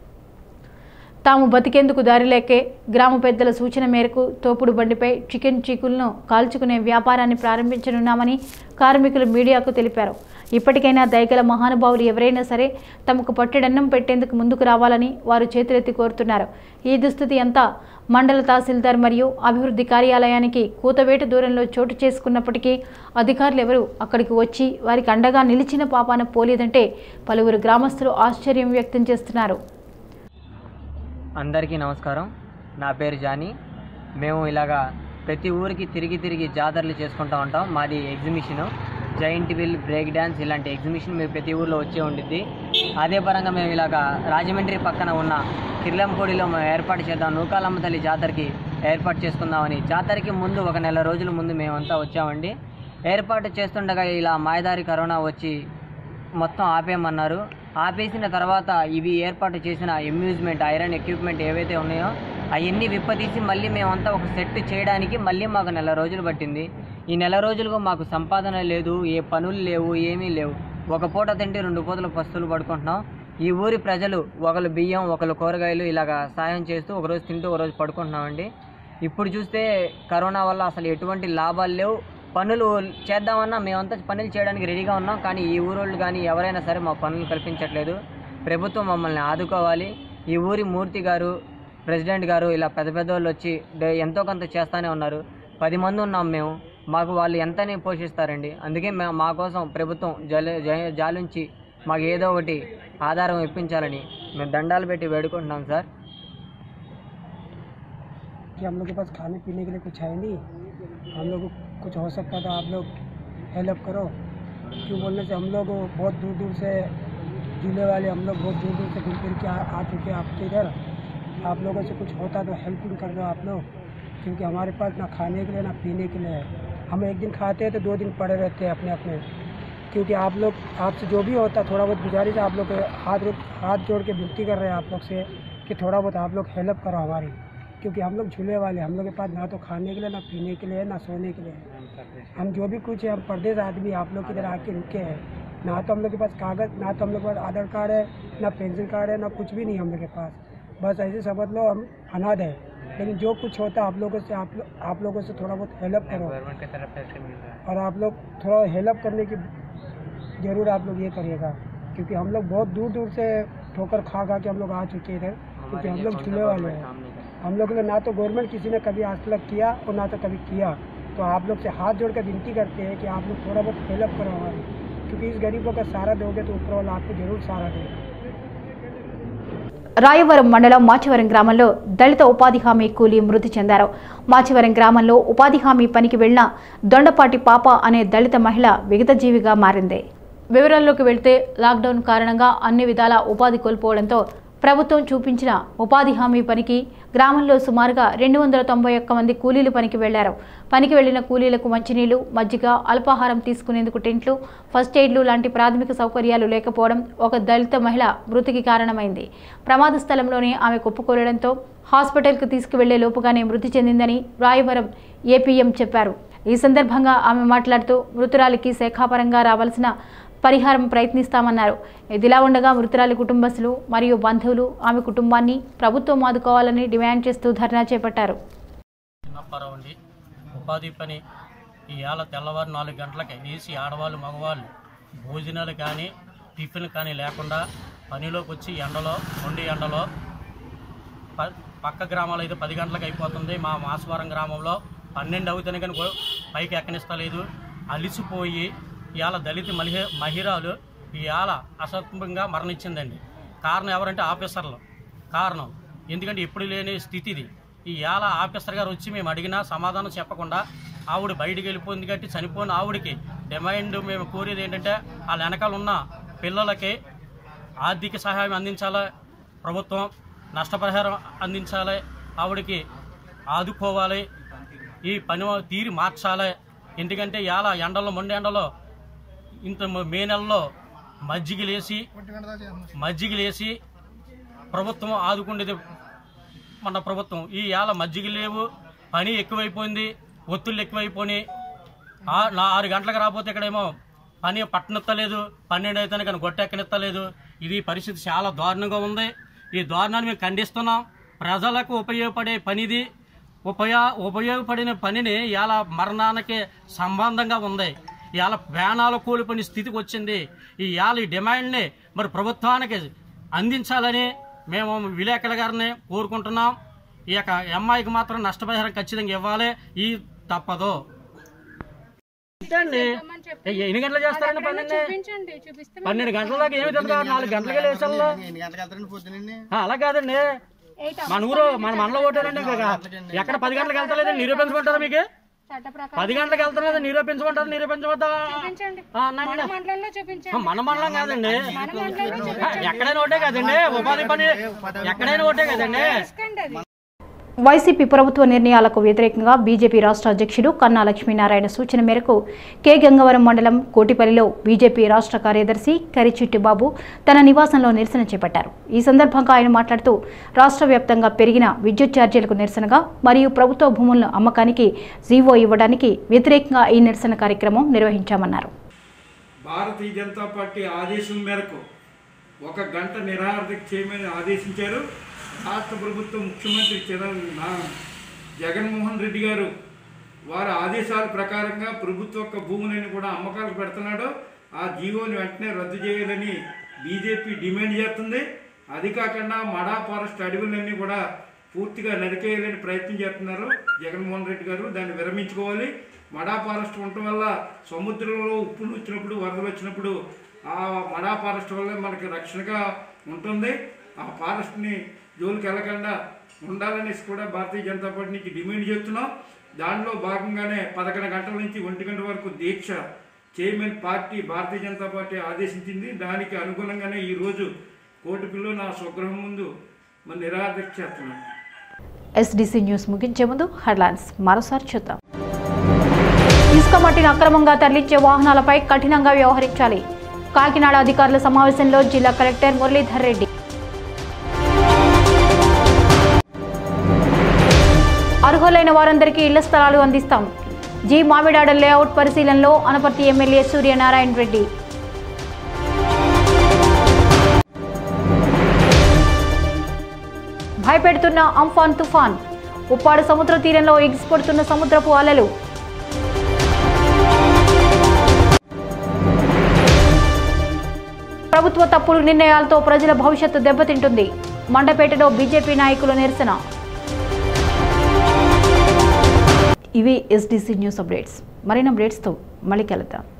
తాము బతికేందుకు దారి లేకే గ్రామ పెద్దల సూచన మేరకు తోపుడు బండిపై చికెన్ చీకులను కాల్చుకునే వ్యాపారాన్ని ప్రారంభించనున్నామని కార్మికులు మీడియాకు తెలిపారు ఇప్పటికైనా దయగల మహానుభావులు ఎవరైనా సరే తమకు పట్టెడన్నం పెట్టేందుకు ముందుకు రావాలని వారు చేతులెత్తి కోరుతున్నారు ఈ దుస్థితి అంతా మండల తహసీల్దార్ మరియు అభివృద్ధి కార్యాలయానికి కూతవేట దూరంలో చోటు చేసుకున్నప్పటికీ అధికారులు ఎవరు అక్కడికి వచ్చి వారికి అండగా నిలిచిన పాపాన పోలేదంటే పలువురు గ్రామస్తులు ఆశ్చర్యం వ్యక్తం చేస్తున్నారు అందరికీ నమస్కారం నా పేరు జానీ మేము ఇలాగా ప్రతి ఊరికి తిరిగి తిరిగి జాతరలు చేసుకుంటూ ఉంటాం మాది exhibition giant wheel break dance ఇలాంటి ఎగ్జిబిషన్ మేము ప్రతి ఊర్లో వచ్చే ఉండిద్ది అదే పరంగా మేము ఇలాగా రాజమండ్రి పక్కన ఉన్న కిర్లంపూడిలో మేము ఏర్పాటు చేద్దాం నూకాలమ్మ తల్లి జాతరకి ఏర్పాటు చేసుకుందామని జాతరకి ముందు ఒక నెల రోజుల ముందు మేమంతా వచ్చామండి ఏర్పాటు చేస్తుండగా ఇలా మాయదారి కరోనా వచ్చి మొత్తం ఆపేయమన్నారు ఆపేసిన తర్వాత ఇవి ఏర్పాటు చేసిన అమ్యూజ్మెంట్ ఐరన్ ఎక్విప్మెంట్ ఏవైతే ఉన్నాయో అవన్నీ విప్పతీసి మళ్ళీ మేమంతా ఒక సెట్ చేయడానికి మళ్ళీ మాకు నెల రోజులు పట్టింది ఈ నెల రోజులుగా మాకు సంపాదన లేదు ఏ పనులు లేవు ఏమీ లేవు ఒక పూట తింటే రెండు పూటలు పస్తులు పడుకుంటున్నాం ఈ ఊరి ప్రజలు ఒకరు బియ్యం ఒకరు కూరగాయలు ఇలాగ సాయం చేస్తూ ఒకరోజు తింటూ ఒకరోజు పడుకుంటున్నామండి ఇప్పుడు చూస్తే కరోనా వల్ల అసలు ఎటువంటి లాభాలు లేవు పనులు చేద్దామన్నా మేమంతా పనులు చేయడానికి రెడీగా ఉన్నాం కానీ ఈ ఊరోళ్ళు కానీ ఎవరైనా సరే మా పనులు కల్పించట్లేదు ప్రభుత్వం మమ్మల్ని ఆదుకోవాలి ఈ ఊరి మూర్తి గారు ప్రెసిడెంట్ గారు ఇలా పెద్ద పెద్ద వాళ్ళు వచ్చి డే- ఎంతో కొంత చేస్తూనే ఉన్నారు పది మంది ఉన్నాం మేము మాకు వాళ్ళు ఎంతని పోషిస్తారండి అందుకే మేము మా కోసం ప్రభుత్వం జల జ- జాలుంచి మాకు ఏదో ఒకటి ఆధారం ఇప్పించాలని మేము దండాలు పెట్టి వేడుకుంటున్నాం సార్ कि हम लोग के पास खाने पीने के लिए कुछ है नहीं हम लोग को कुछ हो सकता तो आप लोग हेल्प करो क्यों बोलने से हम लोग बहुत दूर दूर से जिले वाले हम लोग बहुत दूर दूर से घूम फिर के आ, आ चुके हैं आपके इधर आप लोगों से कुछ होता तो हेल्पिंग कर दो आप लोग क्योंकि हमारे पास ना खाने के लिए ना पीने के लिए है हम एक दिन खाते हैं तो दो दिन पड़े रहते हैं अपने अपने क्योंकि आप लोग आपसे जो भी होता थोड़ा बहुत गुजारिश है, आप लोग के हाथ रो- हाथ जोड़ के विनती कर रहे हैं आप लोग से कि थोड़ा बहुत आप लोग हेल्प करो हमारी क्योंकि हम लोग झूले वाले हैं, हम लोग के पास ना तो खाने के लिए ना पीने के लिए है, ना सोने के लिए है। हम जो भी कुछ है हम परदेश आदमी आप लोग की तरह आके रुके हैं ना तो हम लोग के पास कागज़ ना तो हम लोग के पास आधार कार्ड है ना पेंशन कार्ड है ना कुछ भी नहीं है हम लोग के पास बस ऐसे समझ लो हम अनाथ है लेकिन जो कुछ होता है आप लोगों से आप लो, आप लोगों से थोड़ा बहुत हेल्प करो गवर्नमेंट की तरफ से मिल रहा है और आप लोग थोड़ा हेल्प करने की ज़रूर आप लोग ये करिएगा क्योंकि हम लोग बहुत दूर दूर से ठोकर खा खा के हम लोग आ चुके हैं इधर क्योंकि हम लोग झूले वाले हैं हम लोग के लिए ना तो गवर्नमेंट किसी ने कभी आज तक किया और ना तो कभी किया तो आप लोग से हाथ जोड़ कर विनती करते हैं कि आप लोग थोड़ा बहुत हेल्प करो हमारी क्योंकि इस गरीबों का सहारा दोगे तो ऊपर वाला आपको जरूर सहारा देगा రాయవరం మండలం మాచివరం గ్రామంలో దళిత ఉపాధి హామీ కూలీ మృతి చెందారు మాచివరం గ్రామంలో ఉపాధి హామీ పనికి వెళ్లిన దొండపాటి పాప అనే దళిత మహిళ విగతజీవిగా మారింది వివరాల్లోకి వెళ్తే లాక్డౌన్ కారణంగా అన్ని విధాల ఉపాధి కోల్పోవడంతో ప్రభుత్వం చూపించిన ఉపాధి హామీ పనికి గ్రామంలో సుమారుగా రెండు వందల తొంభై ఒక్క మంది కూలీలు పనికి వెళ్లారు పనికి వెళ్లిన కూలీలకు మంచినీళ్లు మజ్జిగ అల్పాహారం తీసుకునేందుకు టెంట్లు ఫస్ట్ ఎయిడ్లు లాంటి ప్రాథమిక సౌకర్యాలు లేకపోవడం ఒక దళిత మహిళ మృతికి కారణమైంది ప్రమాద స్థలంలోనే ఆమె కుప్పకూలడంతో హాస్పిటల్కు తీసుకువెళ్లే లోపుగానే మృతి చెందిందని రాయవరం ఏపీఎం చెప్పారు ఈ సందర్భంగా ఆమె మాట్లాడుతూ మృతురాలికి శాఖాపరంగా రావాల్సిన పరిహారం ప్రయత్నిస్తామన్నారు ఇదిలా ఉండగా మృతురాలి కుటుంబస్తులు మరియు బంధువులు ఆమె కుటుంబాన్ని ప్రభుత్వం ఆదుకోవాలని డిమాండ్ చేస్తూ ధర్నా చేపట్టారు చిన్నప్పారావు అండి ఉపాధి పని ఈ ఏళ్ళ తెల్లవారు నాలుగు గంటలకి వేసి ఆడవాళ్ళు మగవాళ్ళు భోజనాలు కానీ టిఫిన్ కానీ లేకుండా పనిలోకి వచ్చి ఎండలో మొండి ఎండలో ప పక్క గ్రామాలు అయితే పది గంటలకు అయిపోతుంది మా మాసవరం గ్రామంలో పన్నెండు అవుతుంది కానీ గో- పైకి ఎక్కనిస్తలేదు అలిసిపోయి ఇవాళ దళిత మహిళ మహిళలు ఇవాళ అసత్వంగా మరణించిందండి కారణం ఎవరంటే ఆఫీసర్లు కారణం ఎందుకంటే ఎప్పుడు లేని స్థితి ఇది ఈ ఏళ ఆఫీసర్ గారు వచ్చి మేము అడిగినా సమాధానం చెప్పకుండా ఆవిడ బయటికి వెళ్ళిపోయింది కాబట్టి చనిపోయిన ఆవిడకి డిమాండ్ మేము కోరేది ఏంటంటే వాళ్ళ వెనకాల ఉన్న పిల్లలకి ఆర్థిక సహాయం అందించాలి ప్రభుత్వం నష్టపరిహారం అందించాలి ఆవిడకి ఆదుకోవాలి ఈ పని తీరి మార్చాలి ఎందుకంటే ఇలా ఎండలో మొండి ఎండలో ఇంత మే నెలలో మజ్జిగలేసి మజ్జిగలేసి ప్రభుత్వం ఆదుకునేది మన ప్రభుత్వం ఈ ఏళ మజ్జిగ లేవు పని ఎక్కువైపోయింది ఒత్తిళ్ళు ఎక్కువైపోయి ఆ- నా ఆరు గంటలకు రాకపోతే ఇక్కడేమో పని పట్టనెత్తలేదు పన్నెండు అయితే కానీ గొట్టెక్కనెత్తలేదు ఇది పరిస్థితి చాలా దారుణంగా ఉంది ఈ దారుణాన్ని మేము ఖండిస్తున్నాం ప్రజలకు ఉపయోగపడే పనిది ఉపయో ఉపయోగపడిన పనిని ఇలా మరణానికి సంబంధంగా ఉంది ఇవాళ ప్రాణాలు కోల్పోయిన స్థితికి వచ్చింది ఈ ఇవాళ ఈ డిమాండ్ని మరి ప్రభుత్వానికి అందించాలని మేము విలేకరుల గారిని కోరుకుంటున్నాం ఈ యొక్క అమ్మాయికి మాత్రం నష్టపరిహారం ఖచ్చితంగా ఇవ్వాలి ఈ తప్పదు అండి ఎన్ని గంటలు చేస్తారండి పన్నెండు పన్నెండు గంటల దాకా ఏమి తింటారు నాలుగు గంటలకి లేచాలో ఎన్ని గంటలకు వెళ్తారండి పొద్దునండి అలా కాదండి మన ఊరు మన మనలో ఓటారండి ఎక్కడ పది గంటలకు వెళ్తలేదండి నిరూపించమంటారా మీకు పది గంటలకు వెళ్తున్నది నిరూపించమంటారు నిరూపించవద్దా ఆ, అన్నానండి. ఆ, మన మండలం కాదండి ఆ, ఎక్కడైనా ఒకటే కదండి ఉపాధి పని ఎక్కడైనా ఒకటే కదండి వైసీపీ ప్రభుత్వ నిర్ణయాలకు వ్యతిరేకంగా బీజేపీ రాష్ట్ర అధ్యక్షుడు కన్నా లక్ష్మీనారాయణ సూచన మేరకు కె గంగవరం మండలం కోటిపల్లిలో బీజేపీ రాష్ట్ర కార్యదర్శి కరిచిట్టి బాబు తన నివాసంలో నిరసన చేపట్టారు ఈ సందర్భంగా ఆయన మాట్లాడుతూ రాష్ట్ర వ్యాప్తంగా పెరిగిన విద్యుత్ ఛార్జీలకు నిరసనగా మరియు ప్రభుత్వ భూములను అమ్మకానికి జీవో ఇవ్వడానికి వ్యతిరేకంగా ఈ నిరసన కార్యక్రమం నిర్వహించామన్నారు భారతీయ జనతా పార్టీ ఆదేశం మేరకు ఒక గంట నిరాహారదీక్ష చేయమని ఆదేశించారు రాష్ట్ర ప్రభుత్వం ముఖ్యమంత్రి చంద్ర నా- జగన్మోహన్ రెడ్డి గారు వారి ఆదేశాల ప్రకారంగా ప్రభుత్వ యొక్క భూములను కూడా అమ్మకాలకు పెడుతున్నాడు ఆ జీవోని వెంటనే రద్దు చేయాలని బీజేపీ డిమాండ్ చేస్తుంది అది కాకుండా మడా ఫారెస్ట్ అడవులన్నీ కూడా పూర్తిగా నరికేయాలని ప్రయత్నం చేస్తున్నారు జగన్మోహన్ రెడ్డి గారు దాన్ని విరమించుకోవాలి మడా ఫారెస్ట్ ఉండటం వల్ల సముద్రంలో ఉప్పులు వచ్చినప్పుడు వరదలు వచ్చినప్పుడు ఆ మడా ఫారెస్ట్ వల్ల మనకి రక్షణగా ఉంటుంది ఆ ఫారెస్ట్ని జోలికి వెళ్ళకుండా ఉండాలనేసి కూడా భారతీయ జనతా పార్టీ నుంచి డిమాండ్ చేస్తున్నాం దానిలో భాగంగానే పదకొండు గంటల నుంచి ఒంటి గంట వరకు దీక్ష చేయమని పార్టీ భారతీయ జనతా పార్టీ ఆదేశించింది దానికి అనుగుణంగానే ఈరోజు కోటిపిల్లో నా స్వగృహం ముందు మన నిరాదీక్ష చేస్తున్నాం ఎస్డిసి న్యూస్ ముగించే ముందు హెడ్లైన్స్ మరోసారి చూద్దాం ఇసుక మట్టిని అక్రమంగా తరలించే వాహనాలపై కఠినంగా వ్యవహరించాలి కాకినాడ అధికారుల సమావేశంలో జిల్లా కలెక్టర్ మురళీధర్ రెడ్డి అర్హులైన వారందరికీ ఇళ్ల స్థలాలు అందిస్తాం జీ మామిడాడ లేఅవుట్ పరిశీలనలో అనపర్తి ఎమ్మెల్యే సూర్యనారాయణ రెడ్డి భయపెడుతున్న అంఫాన్ తుఫాన్ ఉప్పాడు సముద్ర తీరంలో ఎగిసిపడుతున్న సముద్రపు అలలు ప్రభుత్వ తప్పుడు నిర్ణయాలతో ప్రజల భవిష్యత్తు దెబ్బతింటుంది మండపేటలో బీజేపీ నాయకుల నిరసన ఇవి ఎస్డీసీ న్యూస్ అప్డేట్స్ మరిన్ని అప్డేట్స్తో మళ్ళీ కలుద్దాం